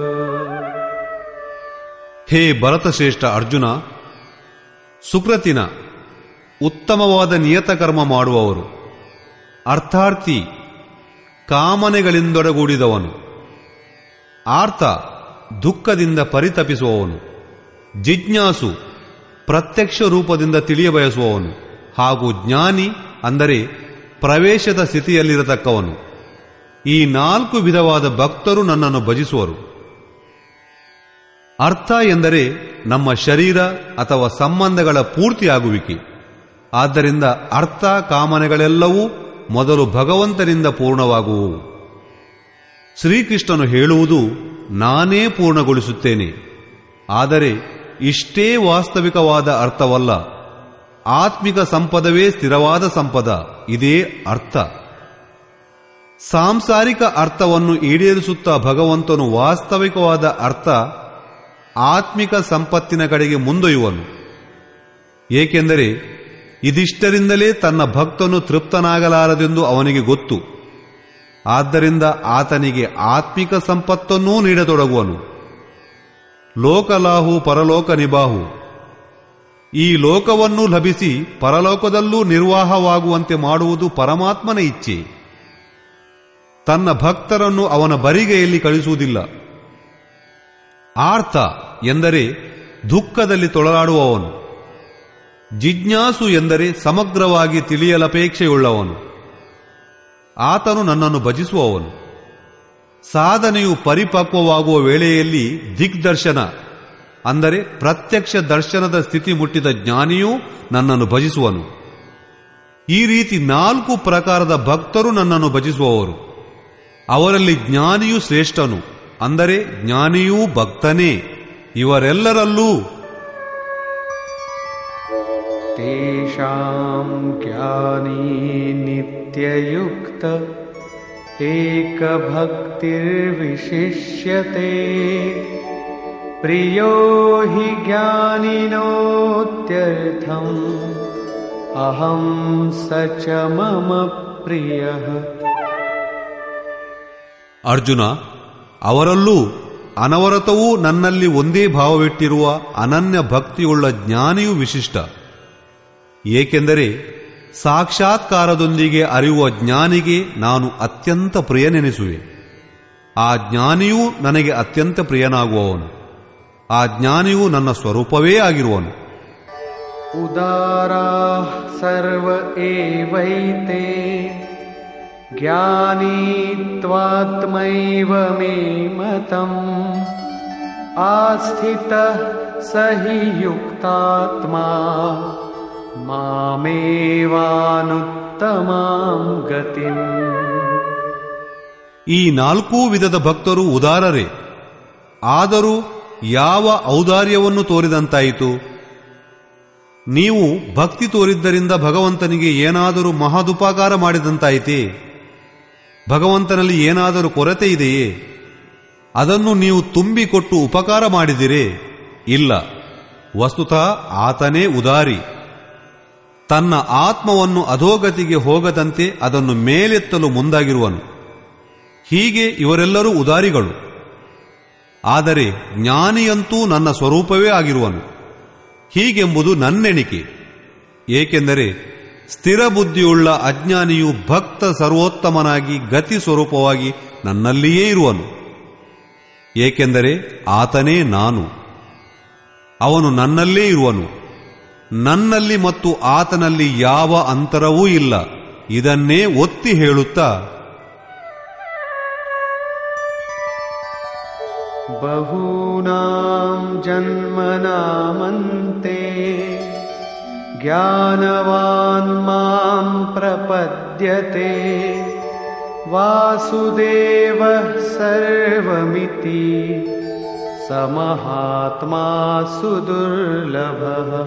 ಹೇ ಭರತಶ್ರೇಷ್ಠ ಅರ್ಜುನ ಸುಕೃತಿನ ಉತ್ತಮವಾದ ನಿಯತಕರ್ಮ ಮಾಡುವವರು ಅರ್ಥಾರ್ಥಿ ಕಾಮನೆಗಳಿಂದೊಡಗೂಡಿದವನು ಆರ್ತ ದುಃಖದಿಂದ ಪರಿತಪಿಸುವವನು ಜಿಜ್ಞಾಸು ಪ್ರತ್ಯಕ್ಷ ರೂಪದಿಂದ ತಿಳಿಯಬಯಸುವವನು ಹಾಗೂ ಜ್ಞಾನಿ ಅಂದರೆ ಪ್ರವೇಶದ ಸ್ಥಿತಿಯಲ್ಲಿರತಕ್ಕವನು ಈ ನಾಲ್ಕು ವಿಧವಾದ ಭಕ್ತರು ನನ್ನನ್ನು ಭಜಿಸುವರು ಅರ್ಥ ಎಂದರೆ ನಮ್ಮ ಶರೀರ ಅಥವಾ ಸಂಬಂಧಗಳ ಪೂರ್ತಿಯಾಗುವಿಕೆ ಆದ್ದರಿಂದ ಅರ್ಥ ಕಾಮನೆಗಳೆಲ್ಲವೂ ಮೊದಲು ಭಗವಂತನಿಂದ ಪೂರ್ಣವಾಗುವು ಶ್ರೀಕೃಷ್ಣನು ಹೇಳುವುದು ನಾನೇ ಪೂರ್ಣಗೊಳಿಸುತ್ತೇನೆ ಆದರೆ ಇಷ್ಟೇ ವಾಸ್ತವಿಕವಾದ ಅರ್ಥವಲ್ಲ ಆತ್ಮಿಕ ಸಂಪದವೇ ಸ್ಥಿರವಾದ ಸಂಪದ ಇದೇ ಅರ್ಥ ಸಾಂಸಾರಿಕ ಅರ್ಥವನ್ನು ಈಡೇರಿಸುತ್ತಾ ಭಗವಂತನು ವಾಸ್ತವಿಕವಾದ ಅರ್ಥ ಆತ್ಮಿಕ ಸಂಪತ್ತಿನ ಕಡೆಗೆ ಮುಂದೊಯ್ಯುವನು ಏಕೆಂದರೆ ಇದಿಷ್ಟರಿಂದಲೇ ತನ್ನ ಭಕ್ತನು ತೃಪ್ತನಾಗಲಾರದೆಂದು ಅವನಿಗೆ ಗೊತ್ತು ಆದ್ದರಿಂದ ಆತನಿಗೆ ಆತ್ಮಿಕ ಸಂಪತ್ತನ್ನೂ ನೀಡತೊಡಗುವನು ಲೋಕಲಾಹು ಪರಲೋಕ ನಿಬಾಹು ಈ ಲೋಕವನ್ನೂ ಲಭಿಸಿ ಪರಲೋಕದಲ್ಲೂ ನಿರ್ವಾಹವಾಗುವಂತೆ ಮಾಡುವುದು ಪರಮಾತ್ಮನ ಇಚ್ಛೆ ತನ್ನ ಭಕ್ತರನ್ನು ಅವನ ಬರಿಗೆಯಲ್ಲಿ ಕಳಿಸುವುದಿಲ್ಲ ಆರ್ಥ ಎಂದರೆ ದುಃಖದಲ್ಲಿ ತೊಳಲಾಡುವವನು ಜಿಜ್ಞಾಸು ಎಂದರೆ ಸಮಗ್ರವಾಗಿ ತಿಳಿಯಲಪೇಕ್ಷೆಯುಳ್ಳವನು ಆತನು ನನ್ನನ್ನು ಭಜಿಸುವವನು ಸಾಧನೆಯು ಪರಿಪಕ್ವವಾಗುವ ವೇಳೆಯಲ್ಲಿ ದಿಗ್ದರ್ಶನ ಅಂದರೆ ಪ್ರತ್ಯಕ್ಷ ದರ್ಶನದ ಸ್ಥಿತಿ ಮುಟ್ಟಿದ ಜ್ಞಾನಿಯೂ ನನ್ನನ್ನು ಭಜಿಸುವನು ಈ ರೀತಿ ನಾಲ್ಕು ಪ್ರಕಾರದ ಭಕ್ತರು ನನ್ನನ್ನು ಭಜಿಸುವವರು ಅವರಲ್ಲಿ ಜ್ಞಾನಿಯೂ ಶ್ರೇಷ್ಠನು ಅಂದರೆ ಜ್ಞಾನಿಯೂ ಭಕ್ತನೇ ಇವರೆಲ್ಲರಲ್ಲೂ तेषां ज्ञानी नित्ययुक्त एकभक्तिर्विशिष्यते प्रियो हि ज्ञानिनोत्यर्थम् अहं स च मम प्रियः ಅರ್ಜುನ ಅವರಲ್ಲೂ ಅನವರತವೂ ನನ್ನಲ್ಲಿ ಒಂದೇ ಭಾವವಿಟ್ಟಿರುವ ಅನನ್ಯ ಭಕ್ತಿಯುಳ್ಳ ಜ್ಞಾನಿಯೂ ವಿಶಿಷ್ಟ ಏಕೆಂದರೆ ಸಾಕ್ಷಾತ್ಕಾರದೊಂದಿಗೆ ಅರಿಯುವ ಜ್ಞಾನಿಗೆ ನಾನು ಅತ್ಯಂತ ಪ್ರಿಯನೆನಿಸುವೆ ಆ ಜ್ಞಾನಿಯೂ ನನಗೆ ಅತ್ಯಂತ ಪ್ರಿಯನಾಗುವವನು ಆ ಜ್ಞಾನಿಯೂ ನನ್ನ ಸ್ವರೂಪವೇ ಆಗಿರುವನು उदाराः सर्व एवैते ज्ञानी त्वात्मैव मे मतम् आस्थितः स हि युक्तात्मा मामेवानुत्तमां गतिम् ಈ ನಾಲ್ಕೂ ವಿಧದ ಭಕ್ತರು ಉದಾರರೇ ಆದರೂ ಯಾವ ಔದಾರ್ಯವನ್ನು ತೋರಿದಂತಾಯಿತು ನೀವು ಭಕ್ತಿ ತೋರಿದ್ದರಿಂದ ಭಗವಂತನಿಗೆ ಏನಾದರೂ ಮಹದುಪಕಾರ ಮಾಡಿದಂತಾಯಿತೇ ಭಗವಂತನಲ್ಲಿ ಏನಾದರೂ ಕೊರತೆ ಇದೆಯೇ ಅದನ್ನು ನೀವು ತುಂಬಿಕೊಟ್ಟು ಉಪಕಾರ ಮಾಡಿದಿರೇ ಇಲ್ಲ ವಸ್ತುತಃ ಆತನೇ ಉದಾರಿ ತನ್ನ ಆತ್ಮವನ್ನು ಅಧೋಗತಿಗೆ ಹೋಗದಂತೆ ಅದನ್ನು ಮೇಲೆತ್ತಲು ಮುಂದಾಗಿರುವನು ಹೀಗೆ ಇವರೆಲ್ಲರೂ ಉದಾರಿಗಳು ಆದರೆ ಜ್ಞಾನಿಯಂತೂ ನನ್ನ ಸ್ವರೂಪವೇ ಆಗಿರುವನು ಹೀಗೆಂಬುದು ನನ್ನೆಣಿಕೆ ಏಕೆಂದರೆ ಸ್ಥಿರ ಬುದ್ಧಿಯುಳ್ಳ ಅಜ್ಞಾನಿಯು ಭಕ್ತ ಸರ್ವೋತ್ತಮನಾಗಿ ಗತಿ ಸ್ವರೂಪವಾಗಿ ನನ್ನಲ್ಲಿಯೇ ಇರುವನು ಏಕೆಂದರೆ ಆತನೇ ನಾನು ಅವನು ನನ್ನಲ್ಲೇ ಇರುವನು ನನ್ನಲ್ಲಿ ಮತ್ತು ಆತನಲ್ಲಿ ಯಾವ ಅಂತರವೂ ಇಲ್ಲ ಇದನ್ನೇ ಒತ್ತಿ ಹೇಳುತ್ತಾ बहूनां जन्मनामन्ते ज्ञानवान् मां प्रपद्यते वासुदेवः सर्वमिति स महात्मा सुदुर्लभः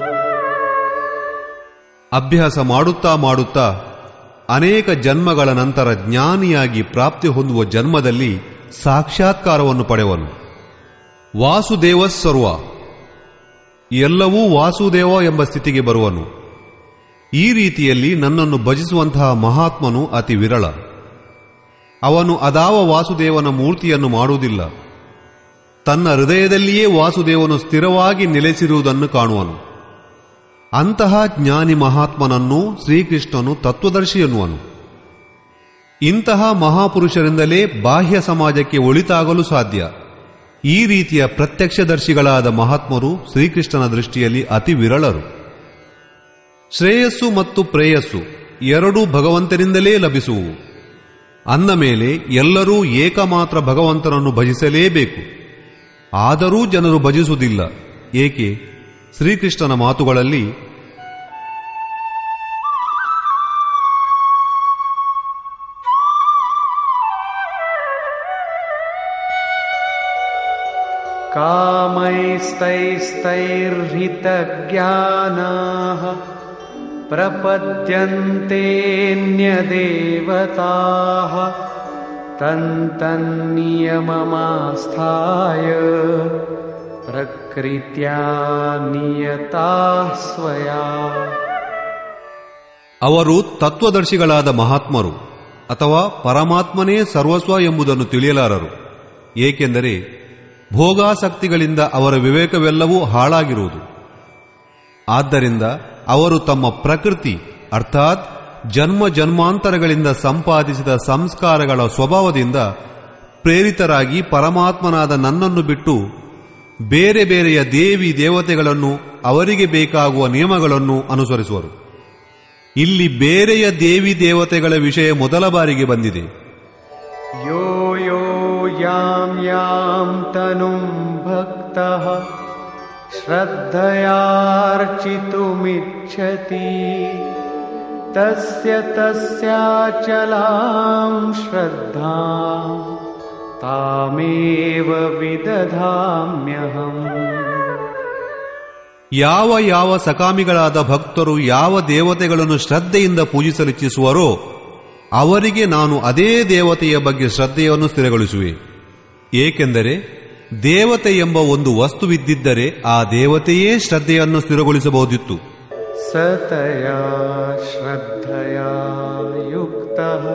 ಅಭ್ಯಾಸ ಮಾಡುತ್ತಾ ಮಾಡುತ್ತಾ ಅನೇಕ ಜನ್ಮಗಳ ನಂತರ ಜ್ಞಾನಿಯಾಗಿ ಪ್ರಾಪ್ತಿ ಹೊಂದುವ ಜನ್ಮದಲ್ಲಿ ಸಾಕ್ಷಾತ್ಕಾರವನ್ನು ಪಡೆವನು ವಾಸುದೇವ ಸರ್ವ ಎಲ್ಲವೂ ವಾಸುದೇವ ಎಂಬ ಸ್ಥಿತಿಗೆ ಬರುವನು ಈ ರೀತಿಯಲ್ಲಿ ನನ್ನನ್ನು ಭಜಿಸುವಂತಹ ಮಹಾತ್ಮನು ಅತಿ ವಿರಳ ಅವನು ಅದಾವ ವಾಸುದೇವನ ಮೂರ್ತಿಯನ್ನು ಮಾಡುವುದಿಲ್ಲ ತನ್ನ ಹೃದಯದಲ್ಲಿಯೇ ವಾಸುದೇವನು ಸ್ಥಿರವಾಗಿ ನೆಲೆಸಿರುವುದನ್ನು ಕಾಣುವನು ಅಂತಹ ಜ್ಞಾನಿ ಮಹಾತ್ಮನನ್ನು ಶ್ರೀಕೃಷ್ಣನು ತತ್ವದರ್ಶಿ ಎನ್ನುವನು ಇಂತಹ ಮಹಾಪುರುಷರಿಂದಲೇ ಬಾಹ್ಯ ಸಮಾಜಕ್ಕೆ ಒಳಿತಾಗಲು ಸಾಧ್ಯ ಈ ರೀತಿಯ ಪ್ರತ್ಯಕ್ಷದರ್ಶಿಗಳಾದ ಮಹಾತ್ಮರು ಶ್ರೀಕೃಷ್ಣನ ದೃಷ್ಟಿಯಲ್ಲಿ ಅತಿ ವಿರಳರು ಶ್ರೇಯಸ್ಸು ಮತ್ತು ಪ್ರೇಯಸ್ಸು ಎರಡೂ ಭಗವಂತನಿಂದಲೇ ಲಭಿಸುವು ಅಂದ ಮೇಲೆ ಎಲ್ಲರೂ ಏಕಮಾತ್ರ ಭಗವಂತನನ್ನು ಭಜಿಸಲೇಬೇಕು ಆದರೂ ಜನರು ಭಜಿಸುವುದಿಲ್ಲ ಏಕೆ ಶ್ರೀಕೃಷ್ಣನ ಮಾತುಗಳಲ್ಲಿ कामैस्तैस्तैर्हितज्ञानाः प्रपद्यन्तेऽन्यदेवताः तन्तन्नियममास्थाय प्रकृत्या नियताः स्वया ಅವರು ತತ್ವದರ್ಶಿಗಳಾದ ಮಹಾತ್ಮರು ಅಥವಾ ಪರಮಾತ್ಮನೇ ಸರ್ವಸ್ವ ಎಂಬುದನ್ನು ತಿಳಿಯಲಾರರು ಏಕೆಂದರೆ ಭೋಗಾಸಕ್ತಿಗಳಿಂದ ಅವರ ವಿವೇಕವೆಲ್ಲವೂ ಹಾಳಾಗಿರುವುದು ಆದ್ದರಿಂದ ಅವರು ತಮ್ಮ ಪ್ರಕೃತಿ ಅರ್ಥಾತ್ ಜನ್ಮ ಜನ್ಮಾಂತರಗಳಿಂದ ಸಂಪಾದಿಸಿದ ಸಂಸ್ಕಾರಗಳ ಸ್ವಭಾವದಿಂದ ಪ್ರೇರಿತರಾಗಿ ಪರಮಾತ್ಮನಾದ ನನ್ನನ್ನು ಬಿಟ್ಟು ಬೇರೆ ಬೇರೆಯ ದೇವಿ ದೇವತೆಗಳನ್ನು ಅವರಿಗೆ ಬೇಕಾಗುವ ನಿಯಮಗಳನ್ನು ಅನುಸರಿಸುವರು ಇಲ್ಲಿ ಬೇರೆಯ ದೇವಿ ದೇವತೆಗಳ ವಿಷಯ ಮೊದಲ ಬಾರಿಗೆ ಬಂದಿದೆ यो यो यां यां तनुं भक्तः श्रद्धयार्चितुमिच्छति तस्य तस्याचलां श्रद्धां तामेव विदधाम्यहम् ಯಾವ ಯಾವ ಸಕಾಮಿಗಳಾದ ಭಕ್ತರು ಯಾವ ದೇವತೆಗಳನ್ನು ಶ್ರದ್ಧೆಯಿಂದ ಪೂಜಿಸಲಿಚ್ಛಿಸುವರೋ ಅವರಿಗೆ ನಾನು ಅದೇ ದೇವತೆಯ ಬಗ್ಗೆ ಶ್ರದ್ಧೆಯನ್ನು ಸ್ಥಿರಗೊಳಿಸುವೆ ಏಕೆಂದರೆ ದೇವತೆ ಎಂಬ ಒಂದು ವಸ್ತುವಿದ್ದಿದ್ದರೆ ಆ ದೇವತೆಯೇ ಶ್ರದ್ಧೆಯನ್ನು ಸ್ಥಿರಗೊಳಿಸಬಹುದಿತ್ತು सतया श्रद्धया युक्तः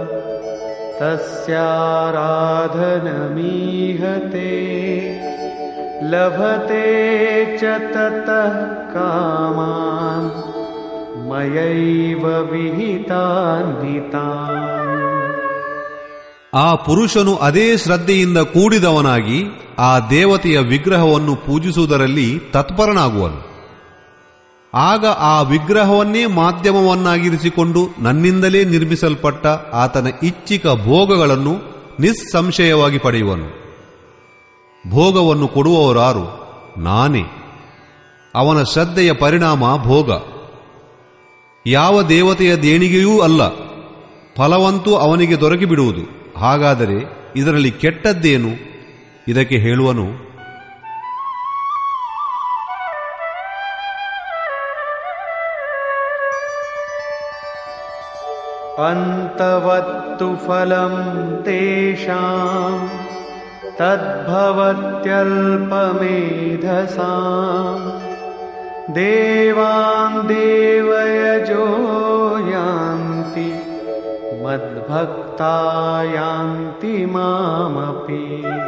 तस्याराधनमीहते लभते च ततः कामान् मयैव विहितानि तान् ಆ ಪುರುಷನು ಅದೇ ಶ್ರದ್ಧೆಯಿಂದ ಕೂಡಿದವನಾಗಿ ಆ ದೇವತೆಯ ವಿಗ್ರಹವನ್ನು ಪೂಜಿಸುವುದರಲ್ಲಿ ತತ್ಪರನಾಗುವನು ಆಗ ಆ ವಿಗ್ರಹವನ್ನೇ ಮಾಧ್ಯಮವನ್ನಾಗಿರಿಸಿಕೊಂಡು ನನ್ನಿಂದಲೇ ನಿರ್ಮಿಸಲ್ಪಟ್ಟ ಆತನ ಇಚ್ಛಿಕ ಭೋಗಗಳನ್ನು ನಿಸ್ಸಂಶಯವಾಗಿ ಪಡೆಯುವನು ಭೋಗವನ್ನು ಕೊಡುವವರಾರು ನಾನೇ ಅವನ ಶ್ರದ್ಧೆಯ ಪರಿಣಾಮ ಭೋಗ ಯಾವ ದೇವತೆಯ ದೇಣಿಗೆಯೂ ಅಲ್ಲ ಫಲವಂತೂ ಅವನಿಗೆ ದೊರಕಿಬಿಡುವುದು ಹಾಗಾದರೆ ಇದರಲ್ಲಿ ಕೆಟ್ಟದ್ದೇನು ಇದಕ್ಕೆ ಹೇಳುವನು अन्तवत्तु फलं तेषाम् तद्भवत्यल्पमेधसाम् देवान् देवयजो यान्ति मद्भक्ता यान्ति मामपि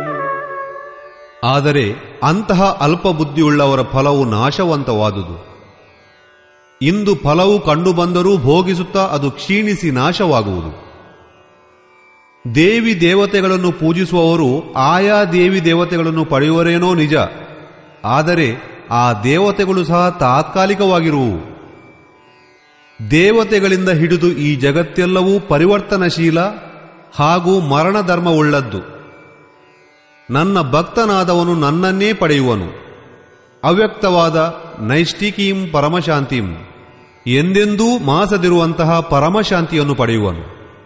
ಆದರೆ ಅಂತಹ ಅಲ್ಪ ಬುದ್ಧಿಯುಳ್ಳವರ ಫಲವು ನಾಶವಂತವಾದುದು ಇಂದು ಫಲವು ಕಂಡುಬಂದರೂ ಭೋಗಿಸುತ್ತಾ ಅದು ಕ್ಷೀಣಿಸಿ ನಾಶವಾಗುವುದು ದೇವಿ ದೇವತೆಗಳನ್ನು ಪೂಜಿಸುವವರು ಆಯಾ ದೇವಿ ದೇವತೆಗಳನ್ನು ಪಡೆಯುವರೇನೋ ನಿಜ ಆದರೆ ಆ ದೇವತೆಗಳು ಸಹ ತಾತ್ಕಾಲಿಕವಾಗಿರುವು ದೇವತೆಗಳಿಂದ ಹಿಡಿದು ಈ ಜಗತ್ತೆಲ್ಲವೂ ಪರಿವರ್ತನಶೀಲ ಹಾಗೂ ಮರಣಧರ್ಮವುಳ್ಳದ್ದು ನನ್ನ ಭಕ್ತನಾದವನು ನನ್ನನ್ನೇ ಪಡೆಯುವನು ಅವ್ಯಕ್ತವಾದ ನೈಷ್ಟಿಕೀಂ ಪರಮಶಾಂತಿಂ ಎಂದೆಂದೂ ಮಾಸದಿರುವಂತಹ ಪರಮಶಾಂತಿಯನ್ನು ಪಡೆಯುವನು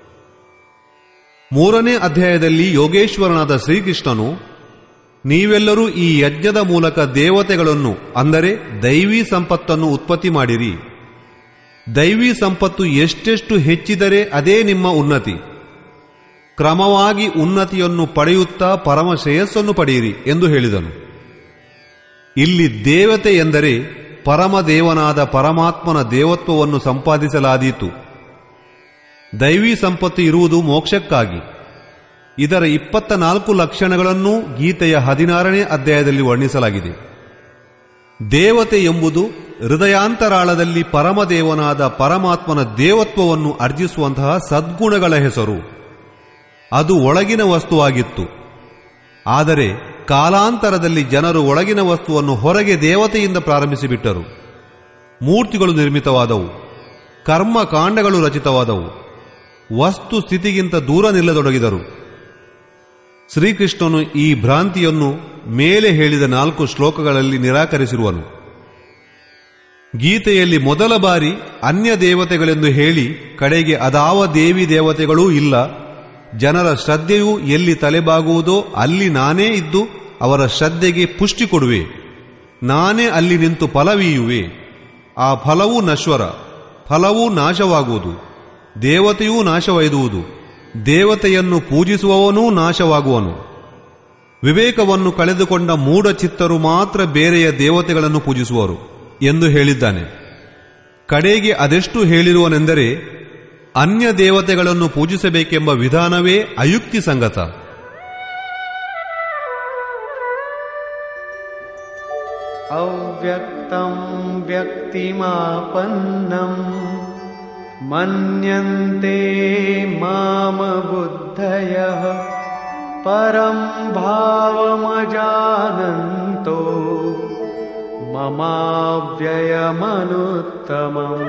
ಮೂರನೇ ಅಧ್ಯಾಯದಲ್ಲಿ ಯೋಗೇಶ್ವರನಾದ ಶ್ರೀಕೃಷ್ಣನು ನೀವೆಲ್ಲರೂ ಈ ಯಜ್ಞದ ಮೂಲಕ ದೇವತೆಗಳನ್ನು ಅಂದರೆ ದೈವೀ ಸಂಪತ್ತನ್ನು ಉತ್ಪತ್ತಿ ಮಾಡಿರಿ ದೈವೀ ಸಂಪತ್ತು ಎಷ್ಟೆಷ್ಟು ಹೆಚ್ಚಿದರೆ ಅದೇ ನಿಮ್ಮ ಉನ್ನತಿ ಕ್ರಮವಾಗಿ ಉನ್ನತಿಯನ್ನು ಪಡೆಯುತ್ತಾ ಪರಮ ಶ್ರೇಯಸ್ಸನ್ನು ಪಡೆಯಿರಿ ಎಂದು ಹೇಳಿದನು ಇಲ್ಲಿ ದೇವತೆ ಎಂದರೆ ಪರಮದೇವನಾದ ಪರಮಾತ್ಮನ ದೇವತ್ವವನ್ನು ಸಂಪಾದಿಸಲಾದೀತು ದೈವೀ ಸಂಪತ್ತು ಇರುವುದು ಮೋಕ್ಷಕ್ಕಾಗಿ ಇದರ ಇಪ್ಪತ್ತ ನಾಲ್ಕು ಲಕ್ಷಣಗಳನ್ನು ಗೀತೆಯ ಹದಿನಾರನೇ ಅಧ್ಯಾಯದಲ್ಲಿ ವರ್ಣಿಸಲಾಗಿದೆ ದೇವತೆ ಎಂಬುದು ಹೃದಯಾಂತರಾಳದಲ್ಲಿ ಪರಮದೇವನಾದ ಪರಮಾತ್ಮನ ದೇವತ್ವವನ್ನು ಅರ್ಜಿಸುವಂತಹ ಸದ್ಗುಣಗಳ ಹೆಸರು ಅದು ಒಳಗಿನ ವಸ್ತುವಾಗಿತ್ತು ಆದರೆ ಕಾಲಾಂತರದಲ್ಲಿ ಜನರು ಒಳಗಿನ ವಸ್ತುವನ್ನು ಹೊರಗೆ ದೇವತೆಯಿಂದ ಪ್ರಾರಂಭಿಸಿಬಿಟ್ಟರು ಮೂರ್ತಿಗಳು ನಿರ್ಮಿತವಾದವು ಕರ್ಮಕಾಂಡಗಳು ರಚಿತವಾದವು ವಸ್ತು ಸ್ಥಿತಿಗಿಂತ ದೂರ ನಿಲ್ಲತೊಡಗಿದರು ಶ್ರೀಕೃಷ್ಣನು ಈ ಭ್ರಾಂತಿಯನ್ನು ಮೇಲೆ ಹೇಳಿದ ನಾಲ್ಕು ಶ್ಲೋಕಗಳಲ್ಲಿ ನಿರಾಕರಿಸಿರುವನು ಗೀತೆಯಲ್ಲಿ ಮೊದಲ ಬಾರಿ ಅನ್ಯ ದೇವತೆಗಳೆಂದು ಹೇಳಿ ಕಡೆಗೆ ಅದಾವ ದೇವಿ ದೇವತೆಗಳೂ ಇಲ್ಲ ಜನರ ಶ್ರದ್ಧೆಯು ಎಲ್ಲಿ ತಲೆಬಾಗುವುದೋ ಅಲ್ಲಿ ನಾನೇ ಇದ್ದು ಅವರ ಶ್ರದ್ಧೆಗೆ ಪುಷ್ಟಿ ಕೊಡುವೆ ನಾನೇ ಅಲ್ಲಿ ನಿಂತು ಫಲವೀಯುವೆ ಆ ಫಲವೂ ನಶ್ವರ ಫಲವೂ ನಾಶವಾಗುವುದು ದೇವತೆಯೂ ನಾಶವೈದುವುದು ದೇವತೆಯನ್ನು ಪೂಜಿಸುವವನೂ ನಾಶವಾಗುವನು ವಿವೇಕವನ್ನು ಕಳೆದುಕೊಂಡ ಮೂಢ ಚಿತ್ತರು ಮಾತ್ರ ಬೇರೆಯ ದೇವತೆಗಳನ್ನು ಪೂಜಿಸುವರು ಎಂದು ಹೇಳಿದ್ದಾನೆ ಕಡೆಗೆ ಅದೆಷ್ಟು ಹೇಳಿರುವನೆಂದರೆ ಅನ್ಯ ದೇವತೆಗಳನ್ನು ಪೂಜಿಸಬೇಕೆಂಬ ವಿಧಾನವೇ ಅಯುಕ್ತಿ ಸಂಗತ अव्यक्तं व्यक्तिमापन्नम् मन्यन्ते मामबुद्धयः परं भावमजानन्तो ममाव्ययमनुत्तमम्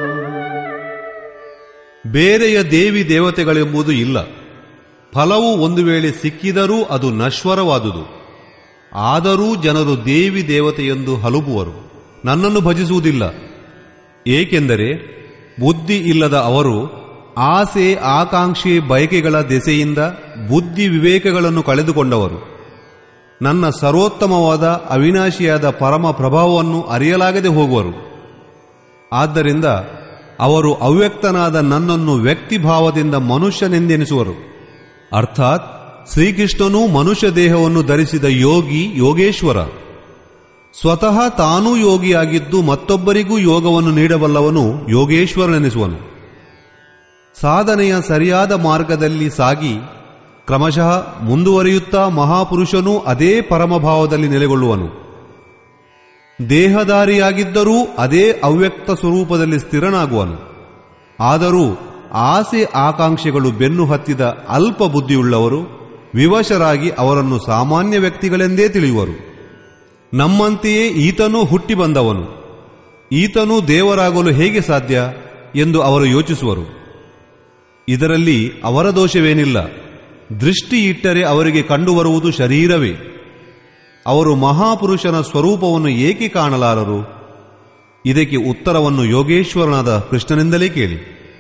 ಬೇರೆಯ ದೇವಿ ದೇವತೆಗಳೆಂಬುದು ಇಲ್ಲ ಫಲವು ಒಂದು ವೇಳೆ ಸಿಕ್ಕಿದರೂ ಅದು ನಶ್ವರವಾದುದು ಆದರೂ ಜನರು ದೇವಿ ದೇವತೆಯೆಂದು ಹಲುಬುವರು ನನ್ನನ್ನು ಭಜಿಸುವುದಿಲ್ಲ ಏಕೆಂದರೆ ಬುದ್ಧಿ ಇಲ್ಲದ ಅವರು ಆಸೆ ಆಕಾಂಕ್ಷೆ ಬಯಕೆಗಳ ದೆಸೆಯಿಂದ ಬುದ್ಧಿ ವಿವೇಕಗಳನ್ನು ಕಳೆದುಕೊಂಡವರು ನನ್ನ ಸರ್ವೋತ್ತಮವಾದ ಅವಿನಾಶಿಯಾದ ಪರಮ ಪ್ರಭಾವವನ್ನು ಅರಿಯಲಾಗದೆ ಹೋಗುವರು ಆದ್ದರಿಂದ ಅವರು ಅವ್ಯಕ್ತನಾದ ನನ್ನನ್ನು ವ್ಯಕ್ತಿಭಾವದಿಂದ ಮನುಷ್ಯನೆಂದೆನಿಸುವರು ಅರ್ಥಾತ್ ಶ್ರೀಕೃಷ್ಣನೂ ಮನುಷ್ಯ ದೇಹವನ್ನು ಧರಿಸಿದ ಯೋಗಿ ಯೋಗೇಶ್ವರ ಸ್ವತಃ ತಾನೂ ಯೋಗಿಯಾಗಿದ್ದು ಮತ್ತೊಬ್ಬರಿಗೂ ಯೋಗವನ್ನು ನೀಡಬಲ್ಲವನು ಯೋಗೇಶ್ವರನೆನಿಸುವನು ಸಾಧನೆಯ ಸರಿಯಾದ ಮಾರ್ಗದಲ್ಲಿ ಸಾಗಿ ಕ್ರಮಶಃ ಮುಂದುವರಿಯುತ್ತಾ ಮಹಾಪುರುಷನೂ ಅದೇ ಪರಮಭಾವದಲ್ಲಿ ನೆಲೆಗೊಳ್ಳುವನು ದೇಹದಾರಿಯಾಗಿದ್ದರೂ ಅದೇ ಅವ್ಯಕ್ತ ಸ್ವರೂಪದಲ್ಲಿ ಸ್ಥಿರನಾಗುವನು ಆದರೂ ಆಸೆ ಆಕಾಂಕ್ಷೆಗಳು ಬೆನ್ನು ಹತ್ತಿದ ಅಲ್ಪ ಬುದ್ಧಿಯುಳ್ಳವರು ವಿವಶರಾಗಿ ಅವರನ್ನು ಸಾಮಾನ್ಯ ವ್ಯಕ್ತಿಗಳೆಂದೇ ತಿಳಿಯುವರು ನಮ್ಮಂತೆಯೇ ಈತನೂ ಹುಟ್ಟಿ ಬಂದವನು ಈತನೂ ದೇವರಾಗಲು ಹೇಗೆ ಸಾಧ್ಯ ಎಂದು ಅವರು ಯೋಚಿಸುವರು ಇದರಲ್ಲಿ ಅವರ ದೋಷವೇನಿಲ್ಲ ದೃಷ್ಟಿ ಇಟ್ಟರೆ ಅವರಿಗೆ ಕಂಡುಬರುವುದು ಶರೀರವೇ ಅವರು ಮಹಾಪುರುಷನ ಸ್ವರೂಪವನ್ನು ಏಕೆ ಕಾಣಲಾರರು ಇದಕ್ಕೆ ಉತ್ತರವನ್ನು ಯೋಗೇಶ್ವರನಾದ ಕೃಷ್ಣನಿಂದಲೇ ಕೇಳಿ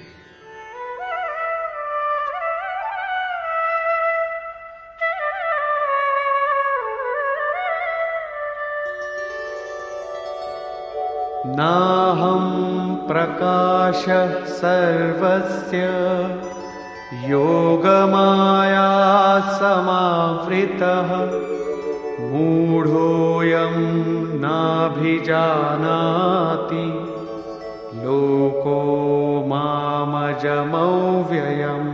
नाहं प्रकाशः सर्वस्य योगमाया समावृतः मूढोऽयं नाभिजानाति लोको मामजमव्ययम्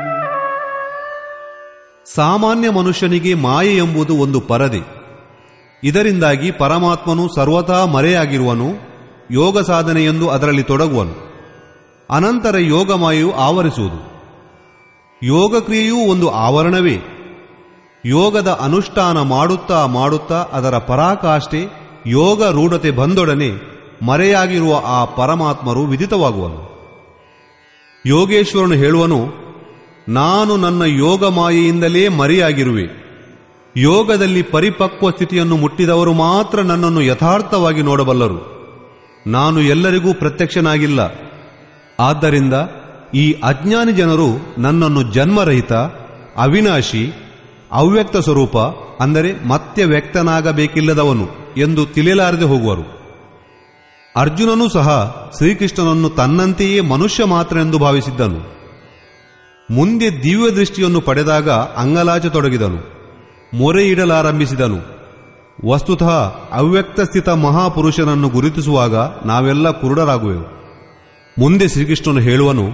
ಸಾಮಾನ್ಯ ಮನುಷ್ಯನಿಗೆ ಮಾಯೆ ಎಂಬುದು ಒಂದು ಪರದೆ ಇದರಿಂದಾಗಿ ಪರಮಾತ್ಮನು ಸರ್ವತಾ ಮರೆಯಾಗಿರುವನು ಯೋಗ ಸಾಧನೆಯೆಂದು ಅದರಲ್ಲಿ ತೊಡಗುವನು ಅನಂತರ ಯೋಗಮಾಯೆಯು ಆವರಿಸುವುದು ಯೋಗ ಕ್ರಿಯೆಯೂ ಒಂದು ಆವರಣವೇ ಯೋಗದ ಅನುಷ್ಠಾನ ಮಾಡುತ್ತಾ ಮಾಡುತ್ತಾ ಅದರ ಪರಾಕಾಷ್ಠೆ ಯೋಗ ರೂಢತೆ ಬಂದೊಡನೆ ಮರೆಯಾಗಿರುವ ಆ ಪರಮಾತ್ಮರು ವಿದಿತವಾಗುವನು ಯೋಗೇಶ್ವರನು ಹೇಳುವನು ನಾನು ನನ್ನ ಯೋಗ ಮಾಯೆಯಿಂದಲೇ ಮರೆಯಾಗಿರುವೆ ಯೋಗದಲ್ಲಿ ಪರಿಪಕ್ವ ಸ್ಥಿತಿಯನ್ನು ಮುಟ್ಟಿದವರು ಮಾತ್ರ ನನ್ನನ್ನು ಯಥಾರ್ಥವಾಗಿ ನೋಡಬಲ್ಲರು ನಾನು ಎಲ್ಲರಿಗೂ ಪ್ರತ್ಯಕ್ಷನಾಗಿಲ್ಲ ಆದ್ದರಿಂದ ಈ ಅಜ್ಞಾನಿ ಜನರು ನನ್ನನ್ನು ಜನ್ಮರಹಿತ ಅವಿನಾಶಿ ಅವ್ಯಕ್ತ ಸ್ವರೂಪ ಅಂದರೆ ಮತ್ತೆ ವ್ಯಕ್ತನಾಗಬೇಕಿಲ್ಲದವನು ಎಂದು ತಿಳಿಯಲಾರದೆ ಹೋಗುವರು ಅರ್ಜುನನೂ ಸಹ ಶ್ರೀಕೃಷ್ಣನನ್ನು ತನ್ನಂತೆಯೇ ಮನುಷ್ಯ ಮಾತ್ರ ಎಂದು ಭಾವಿಸಿದ್ದನು ಮುಂದೆ ದಿವ್ಯ ದೃಷ್ಟಿಯನ್ನು ಪಡೆದಾಗ ಅಂಗಲಾಚತೊಡಗಿದನು ಮೊರೆ ಇಡಲಾರಂಭಿಸಿದನು ವಸ್ತುತಃ ಅವ್ಯಕ್ತ ಸ್ಥಿತ ಮಹಾಪುರುಷನನ್ನು ಗುರುತಿಸುವಾಗ ನಾವೆಲ್ಲ ಕುರುಡರಾಗುವೆವು ಮುಂದೆ ಶ್ರೀಕೃಷ್ಣನು ಹೇಳುವನು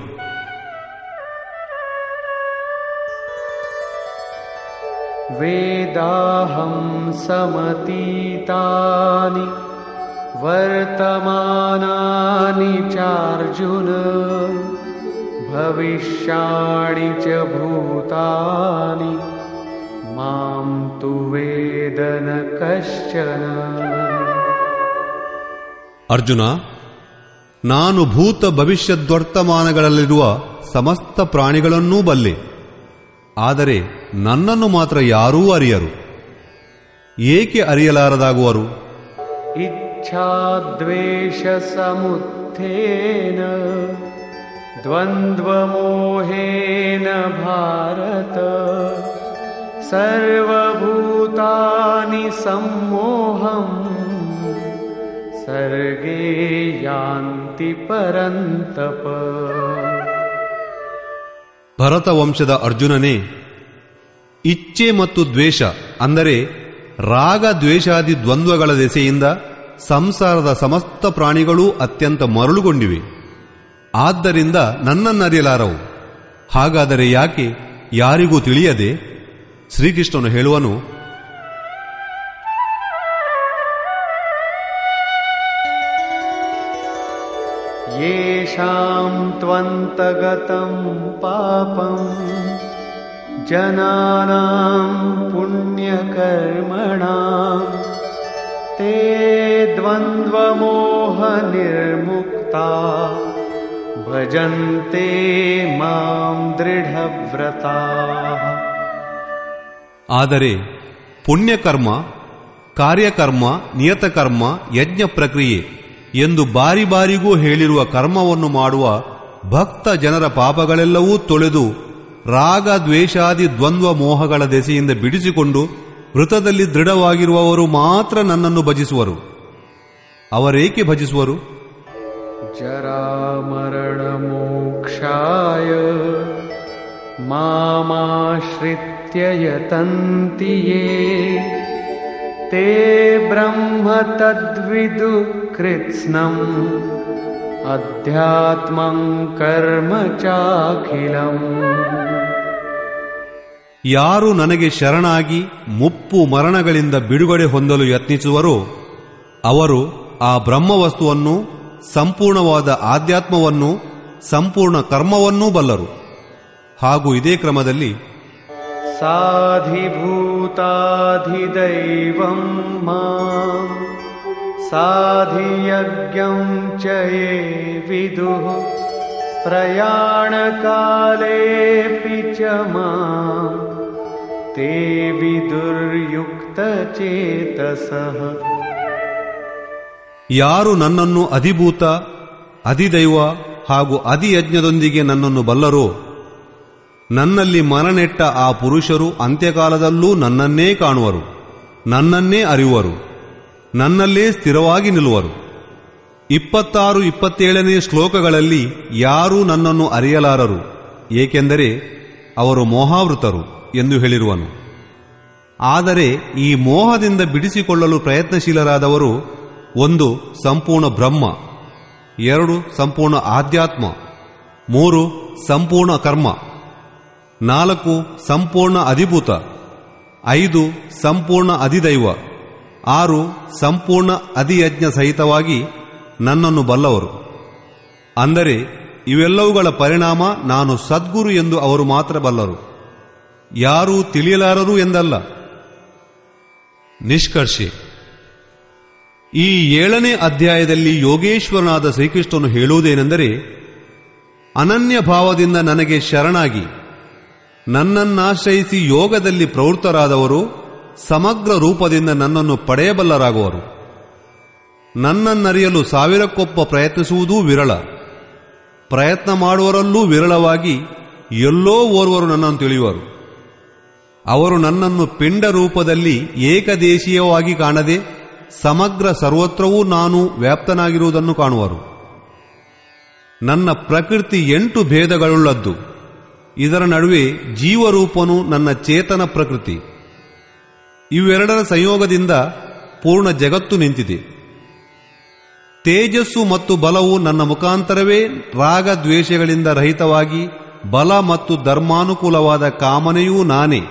वेदाहं समतीतानि वर्तमानानि चार्जुन भविष्याणि च भूतानि मां तु वेद न कश्चन ಅರ್ಜುನ ನಾನು ಭೂತ ಭವಿಷ್ಯದ್ವರ್ತಮಾನಗಳಲ್ಲಿರುವ ಸಮಸ್ತ ಪ್ರಾಣಿಗಳನ್ನೂ ಬಲ್ಲೆ ಆದರೆ ನನ್ನನ್ನು ಮಾತ್ರ ಯಾರೂ ಅರಿಯರು ಏಕೆ ಅರಿಯಲಾರದಾಗುವರು इच्छाद्वेषसमुत्थेन द्वन्द्वमोहेन भारत सर्वभूतानि सम्मोहम् सर्गे यान्ति परन्तप ಭರತ ವಂಶದ ಅರ್ಜುನನೇ ಇಚ್ಛೆ ಮತ್ತು ದ್ವೇಷ ಅಂದರೆ ರಾಗ ದ್ವೇಷಾದಿ ದ್ವಂದ್ವಗಳ ದೆಸೆಯಿಂದ ಸಂಸಾರದ ಸಮಸ್ತ ಪ್ರಾಣಿಗಳೂ ಅತ್ಯಂತ ಮರಳುಗೊಂಡಿವೆ ಆದ್ದರಿಂದ ನನ್ನನ್ನರಿಯಲಾರವು ಹಾಗಾದರೆ ಯಾಕೆ ಯಾರಿಗೂ ತಿಳಿಯದೆ ಶ್ರೀಕೃಷ್ಣನು ಹೇಳುವನು येषां त्वन्तगतं पापम् जनानां पुण्यकर्मणां ते द्वन्द्वमोहनिर्मुक्ता भजन्ते मां दृढव्रताः ಆದರೆ ಪುಣ್ಯಕರ್ಮ ಕಾರ್ಯಕರ್ಮ ನಿಯತಕರ್ಮ ಯಜ್ಞ ಪ್ರಕ್ರಿಯೆ ಎಂದು ಬಾರಿ ಬಾರಿಗೂ ಹೇಳಿರುವ ಕರ್ಮವನ್ನು ಮಾಡುವ ಭಕ್ತ ಜನರ ಪಾಪಗಳೆಲ್ಲವೂ ತೊಳೆದು ರಾಗ ದ್ವೇಷಾದಿ ದ್ವಂದ್ವ ಮೋಹಗಳ ದೆಸೆಯಿಂದ ಬಿಡಿಸಿಕೊಂಡು ವೃತದಲ್ಲಿ ದೃಢವಾಗಿರುವವರು ಮಾತ್ರ ನನ್ನನ್ನು ಭಜಿಸುವರು ಅವರೇಕೆ ಭಜಿಸುವರು जरामरणमोक्षाय मामाश्रित्य यतन्ति ये ते ब्रह्म तद्विदु कृत्स्नम् अध्यात्मं कर्म चाखिलम् ಯಾರು ನನಗೆ ಶರಣಾಗಿ ಮುಪ್ಪು ಮರಣಗಳಿಂದ ಬಿಡುಗಡೆ ಹೊಂದಲು ಯತ್ನಿಸುವರೋ ಅವರು ಆ ಬ್ರಹ್ಮವಸ್ತುವನ್ನು ಸಂಪೂರ್ಣವಾದ ಆಧ್ಯಾತ್ಮವನ್ನು ಸಂಪೂರ್ಣ ಕರ್ಮವನ್ನೂ ಬಲ್ಲರು ಹಾಗೂ ಇದೇ ಕ್ರಮದಲ್ಲಿ साधिभूताधिदैवं माम् साधियज्ञं च ये विदुः प्रयाणकालेऽपि च माम् ते विदुर्युक्तचेतसः ಯಾರು ನನ್ನನ್ನು ಅಧಿಭೂತ ಅಧಿದೈವ ಹಾಗೂ ಅಧಿಯಜ್ಞದೊಂದಿಗೆ ನನ್ನನ್ನು ಬಲ್ಲರೋ ನನ್ನಲ್ಲಿ ಮನನೆಟ್ಟ ಆ ಪುರುಷರು ಅಂತ್ಯಕಾಲದಲ್ಲೂ ನನ್ನನ್ನೇ ಕಾಣುವರು ನನ್ನನ್ನೇ ಅರಿಯುವರು ನನ್ನಲ್ಲೇ ಸ್ಥಿರವಾಗಿ ನಿಲ್ಲುವರು ಇಪ್ಪತ್ತಾರು ಇಪ್ಪತ್ತೇಳನೇ ಶ್ಲೋಕಗಳಲ್ಲಿ ಯಾರೂ ನನ್ನನ್ನು ಅರಿಯಲಾರರು ಏಕೆಂದರೆ ಅವರು ಮೋಹಾವೃತರು ಎಂದು ಹೇಳಿರುವನು ಆದರೆ ಈ ಮೋಹದಿಂದ ಬಿಡಿಸಿಕೊಳ್ಳಲು ಪ್ರಯತ್ನಶೀಲರಾದವರು ಒಂದು ಸಂಪೂರ್ಣ ಬ್ರಹ್ಮ ಎರಡು ಸಂಪೂರ್ಣ ಆಧ್ಯಾತ್ಮ ಮೂರು ಸಂಪೂರ್ಣ ಕರ್ಮ ನಾಲ್ಕು ಸಂಪೂರ್ಣ ಅಧಿಭೂತ ಐದು ಸಂಪೂರ್ಣ ಅಧಿದೈವ ಆರು ಸಂಪೂರ್ಣ ಅಧಿಯಜ್ಞ ಸಹಿತವಾಗಿ ನನ್ನನ್ನು ಬಲ್ಲವರು ಅಂದರೆ ಇವೆಲ್ಲವುಗಳ ಪರಿಣಾಮ ನಾನು ಸದ್ಗುರು ಎಂದು ಅವರು ಮಾತ್ರ ಬಲ್ಲರು ಯಾರೂ ತಿಳಿಯಲಾರರು ಎಂದಲ್ಲ ನಿಷ್ಕರ್ಷೆ ಈ ಏಳನೇ ಅಧ್ಯಾಯದಲ್ಲಿ ಯೋಗೇಶ್ವರನಾದ ಶ್ರೀಕೃಷ್ಣನು ಹೇಳುವುದೇನೆಂದರೆ ಅನನ್ಯ ಭಾವದಿಂದ ನನಗೆ ಶರಣಾಗಿ ನನ್ನನ್ನಾಶ್ರಯಿಸಿ ಯೋಗದಲ್ಲಿ ಪ್ರವೃತ್ತರಾದವರು ಸಮಗ್ರ ರೂಪದಿಂದ ನನ್ನನ್ನು ಪಡೆಯಬಲ್ಲರಾಗುವರು ನನ್ನನ್ನರಿಯಲು ಸಾವಿರಕ್ಕೊಪ್ಪ ಪ್ರಯತ್ನಿಸುವುದೂ ವಿರಳ ಪ್ರಯತ್ನ ಮಾಡುವರಲ್ಲೂ ವಿರಳವಾಗಿ ಎಲ್ಲೋ ಓರ್ವರು ನನ್ನನ್ನು ತಿಳಿಯುವರು ಅವರು ನನ್ನನ್ನು ಪಿಂಡ ರೂಪದಲ್ಲಿ ಏಕದೇಶೀಯವಾಗಿ ಕಾಣದೆ ಸಮಗ್ರ ಸರ್ವತ್ರವೂ ನಾನು ವ್ಯಾಪ್ತನಾಗಿರುವುದನ್ನು ಕಾಣುವರು ನನ್ನ ಪ್ರಕೃತಿ ಎಂಟು ಭೇದಗಳುಳ್ಳದ್ದು ಇದರ ನಡುವೆ ಜೀವರೂಪನು ನನ್ನ ಚೇತನ ಪ್ರಕೃತಿ ಇವೆರಡರ ಸಂಯೋಗದಿಂದ ಪೂರ್ಣ ಜಗತ್ತು ನಿಂತಿದೆ ತೇಜಸ್ಸು ಮತ್ತು ಬಲವು ನನ್ನ ಮುಖಾಂತರವೇ ರಾಗ ದ್ವೇಷಗಳಿಂದ ರಹಿತವಾಗಿ ಬಲ ಮತ್ತು ಧರ್ಮಾನುಕೂಲವಾದ ಕಾಮನೆಯೂ ನಾನೇ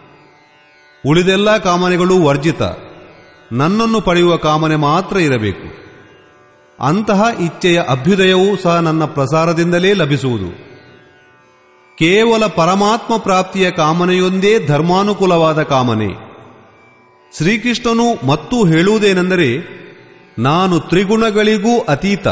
ಉಳಿದೆಲ್ಲ ಕಾಮನೆಗಳು ವರ್ಜಿತ ನನ್ನನ್ನು ಪಡೆಯುವ ಕಾಮನೆ ಮಾತ್ರ ಇರಬೇಕು ಅಂತಹ ಇಚ್ಛೆಯ ಅಭ್ಯುದಯವೂ ಸಹ ನನ್ನ ಪ್ರಸಾರದಿಂದಲೇ ಲಭಿಸುವುದು ಕೇವಲ ಪರಮಾತ್ಮ ಪ್ರಾಪ್ತಿಯ ಕಾಮನೆಯೊಂದೇ ಧರ್ಮಾನುಕೂಲವಾದ ಕಾಮನೆ ಶ್ರೀಕೃಷ್ಣನು ಮತ್ತೂ ಹೇಳುವುದೇನೆಂದರೆ ನಾನು ತ್ರಿಗುಣಗಳಿಗೂ ಅತೀತ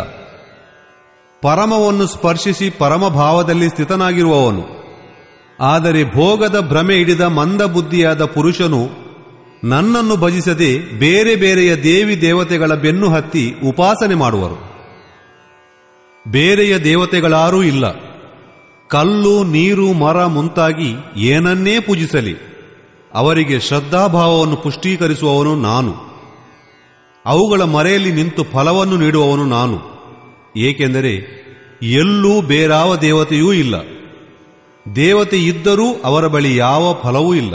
ಪರಮವನ್ನು ಸ್ಪರ್ಶಿಸಿ ಪರಮಭಾವದಲ್ಲಿ ಸ್ಥಿತನಾಗಿರುವವನು ಆದರೆ ಭೋಗದ ಭ್ರಮೆ ಹಿಡಿದ ಮಂದಬುದ್ಧಿಯಾದ ಪುರುಷನು ನನ್ನನ್ನು ಭಜಿಸದೆ ಬೇರೆ ಬೇರೆಯ ದೇವಿ ದೇವತೆಗಳ ಬೆನ್ನು ಹತ್ತಿ ಉಪಾಸನೆ ಮಾಡುವರು ಬೇರೆಯ ದೇವತೆಗಳಾರೂ ಇಲ್ಲ ಕಲ್ಲು ನೀರು ಮರ ಮುಂತಾಗಿ ಏನನ್ನೇ ಪೂಜಿಸಲಿ ಅವರಿಗೆ ಶ್ರದ್ಧಾಭಾವವನ್ನು ಪುಷ್ಟೀಕರಿಸುವವನು ನಾನು ಅವುಗಳ ಮರೆಯಲ್ಲಿ ನಿಂತು ಫಲವನ್ನು ನೀಡುವವನು ನಾನು ಏಕೆಂದರೆ ಎಲ್ಲೂ ಬೇರಾವ ದೇವತೆಯೂ ಇಲ್ಲ ದೇವತೆ ಇದ್ದರೂ ಅವರ ಬಳಿ ಯಾವ ಫಲವೂ ಇಲ್ಲ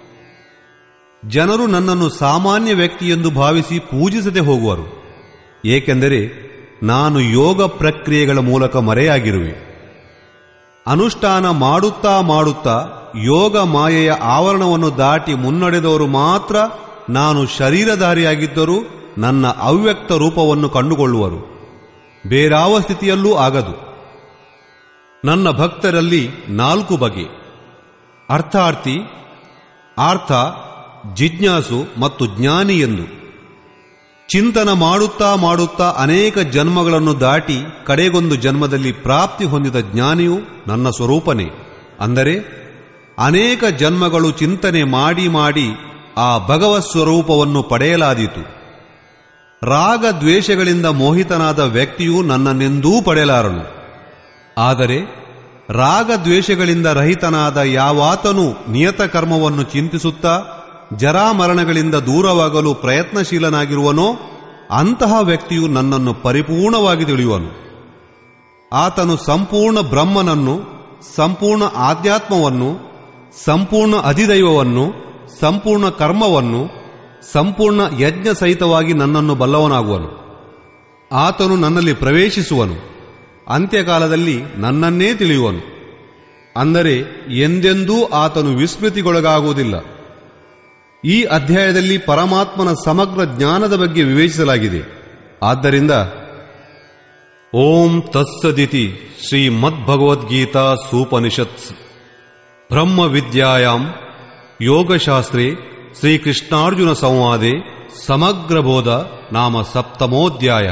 ಜನರು ನನ್ನನ್ನು ಸಾಮಾನ್ಯ ವ್ಯಕ್ತಿ ಎಂದು ಭಾವಿಸಿ ಪೂಜಿಸದೆ ಹೋಗುವರು ಏಕೆಂದರೆ ನಾನು ಯೋಗ ಪ್ರಕ್ರಿಯೆಗಳ ಮೂಲಕ ಮರೆಯಾಗಿರುವೆ ಅನುಷ್ಠಾನ ಮಾಡುತ್ತಾ ಮಾಡುತ್ತಾ ಯೋಗ ಮಾಯೆಯ ಆವರಣವನ್ನು ದಾಟಿ ಮುನ್ನಡೆದವರು ಮಾತ್ರ ನಾನು ಶರೀರಧಾರಿಯಾಗಿದ್ದರೂ ನನ್ನ ಅವ್ಯಕ್ತ ರೂಪವನ್ನು ಕಂಡುಕೊಳ್ಳುವರು ಬೇರಾವ ಸ್ಥಿತಿಯಲ್ಲೂ ಆಗದು ನನ್ನ ಭಕ್ತರಲ್ಲಿ ನಾಲ್ಕು ಬಗೆ ಅರ್ಥಾರ್ಥಿ ಆರ್ಥ ಜಿಜ್ಞಾಸು ಮತ್ತು ಜ್ಞಾನಿ ಎಂದು ಚಿಂತನ ಮಾಡುತ್ತಾ ಮಾಡುತ್ತಾ ಅನೇಕ ಜನ್ಮಗಳನ್ನು ದಾಟಿ ಕಡೆಗೊಂದು ಜನ್ಮದಲ್ಲಿ ಪ್ರಾಪ್ತಿ ಹೊಂದಿದ ಜ್ಞಾನಿಯು ನನ್ನ ಸ್ವರೂಪನೇ ಅಂದರೆ ಅನೇಕ ಜನ್ಮಗಳು ಚಿಂತನೆ ಮಾಡಿ ಮಾಡಿ ಆ ಭಗವತ್ ಸ್ವರೂಪವನ್ನು ಪಡೆಯಲಾದೀತು ರಾಗ ದ್ವೇಷಗಳಿಂದ ಮೋಹಿತನಾದ ವ್ಯಕ್ತಿಯು ನನ್ನನ್ನೆಂದೂ ಪಡೆಯಲಾರನು ಆದರೆ ರಾಗ ದ್ವೇಷಗಳಿಂದ ರಹಿತನಾದ ಯಾವಾತನು ನಿಯತ ಕರ್ಮವನ್ನು ಚಿಂತಿಸುತ್ತಾ ಜರಾಮರಣಗಳಿಂದ ದೂರವಾಗಲು ಪ್ರಯತ್ನಶೀಲನಾಗಿರುವನೋ ಅಂತಹ ವ್ಯಕ್ತಿಯು ನನ್ನನ್ನು ಪರಿಪೂರ್ಣವಾಗಿ ತಿಳಿಯುವನು ಆತನು ಸಂಪೂರ್ಣ ಬ್ರಹ್ಮನನ್ನು ಸಂಪೂರ್ಣ ಆಧ್ಯಾತ್ಮವನ್ನು ಸಂಪೂರ್ಣ ಅಧಿದೈವವನ್ನು ಸಂಪೂರ್ಣ ಕರ್ಮವನ್ನು ಸಂಪೂರ್ಣ ಯಜ್ಞ ಸಹಿತವಾಗಿ ನನ್ನನ್ನು ಬಲ್ಲವನಾಗುವನು ಆತನು ನನ್ನಲ್ಲಿ ಪ್ರವೇಶಿಸುವನು ಅಂತ್ಯಕಾಲದಲ್ಲಿ ನನ್ನನ್ನೇ ತಿಳಿಯುವನು ಅಂದರೆ ಎಂದೆಂದೂ ಆತನು ವಿಸ್ಮೃತಿಗೊಳಗಾಗುವುದಿಲ್ಲ ಈ ಅಧ್ಯಾಯದಲ್ಲಿ ಪರಮಾತ್ಮನ ಸಮಗ್ರ ಜ್ಞಾನದ ಬಗ್ಗೆ ವಿವೇಚಿಸಲಾಗಿದೆ ಆದ್ದರಿಂದ ಓಂ ತತ್ಸದಿತಿ ಶ್ರೀಮದ್ಭಗವದ್ಗೀತಾ ಸೂಪನಿಷತ್ಸ್ ಬ್ರಹ್ಮ ವಿದ್ಯಾಯಾಂ ಯೋಗಶಾಸ್ತ್ರೇ ಶ್ರೀಕೃಷ್ಣಾರ್ಜುನ ಸಂವಾದೆ ಸಮಗ್ರಬೋಧ ನಾಮ ಸಪ್ತಮೋಧ್ಯಾಯ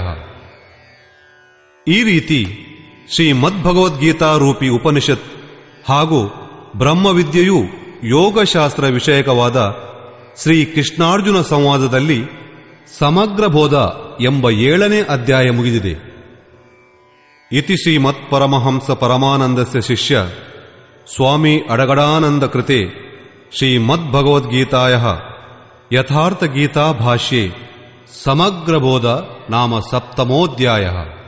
ಈ ರೀತಿ ಶ್ರೀಮದ್ಭಗವದ್ಗೀತಾ ರೂಪಿ ಉಪನಿಷತ್ ಹಾಗೂ ಬ್ರಹ್ಮವಿದ್ಯೆಯು ಯೋಗಶಾಸ್ತ್ರ ವಿಷಯಕವಾದ ಶ್ರೀ ಕೃಷ್ಣಾರ್ಜುನ ಸಂವಾದದಲ್ಲಿ ಸಮಗ್ರ ಬೋಧ ಎಂಬ ಏಳನೇ ಅಧ್ಯಾಯ ಮುಗಿದಿದೆ ಇತಿ ಶ್ರೀಮತ್ ಪರಮಹಂಸ ಪರಮಾನಂದಸ್ಯ ಶಿಷ್ಯ ಸ್ವಾಮಿ ಅಡಗಡಾನಂದ ಕೃತೆ ಶ್ರೀಮದ್ಭಗವದ್ಗೀತಾಯ ಯಥಾರ್ಥ ಗೀತಾ ಭಾಷ್ಯೆ ಸಮಗ್ರ ಬೋಧ ನಾಮ ಸಪ್ತಮೋಧ್ಯಾಯ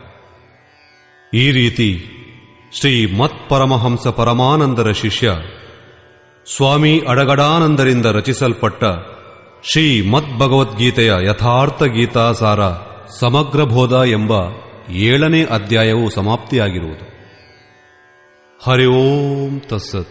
ಈ ರೀತಿ ಶ್ರೀ ಮತ್ಪರಮಹಂಸ ಪರಮಾನಂದರ ಶಿಷ್ಯ ಸ್ವಾಮಿ ಅಡಗಡಾನಂದರಿಂದ ರಚಿಸಲ್ಪಟ್ಟ ಶ್ರೀ ಮದ್ಭಗವದ್ಗೀತೆಯ ಯಥಾರ್ಥ ಗೀತಾಸಾರ ಸಮಗ್ರಬೋಧ ಎಂಬ ಏಳನೇ ಅಧ್ಯಾಯವು ಸಮಾಪ್ತಿಯಾಗಿರುವುದು ಹರಿ ಓಂ ತಸ್ಸತ್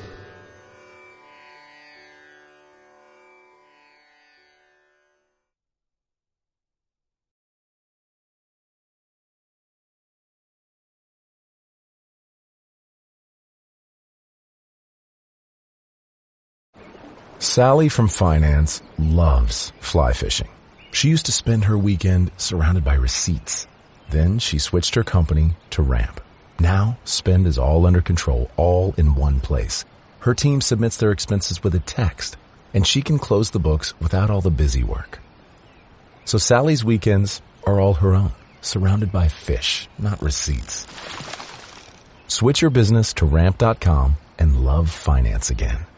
Sally from finance loves fly fishing. She used to spend her weekend surrounded by receipts. Then she switched her company to Ramp. Now, spend is all under control, all in one place. Her team submits their expenses with a text, and she can close the books without all the busy work. So Sally's weekends are all her own, surrounded by fish, not receipts. Switch your business to ramp.com and love finance again.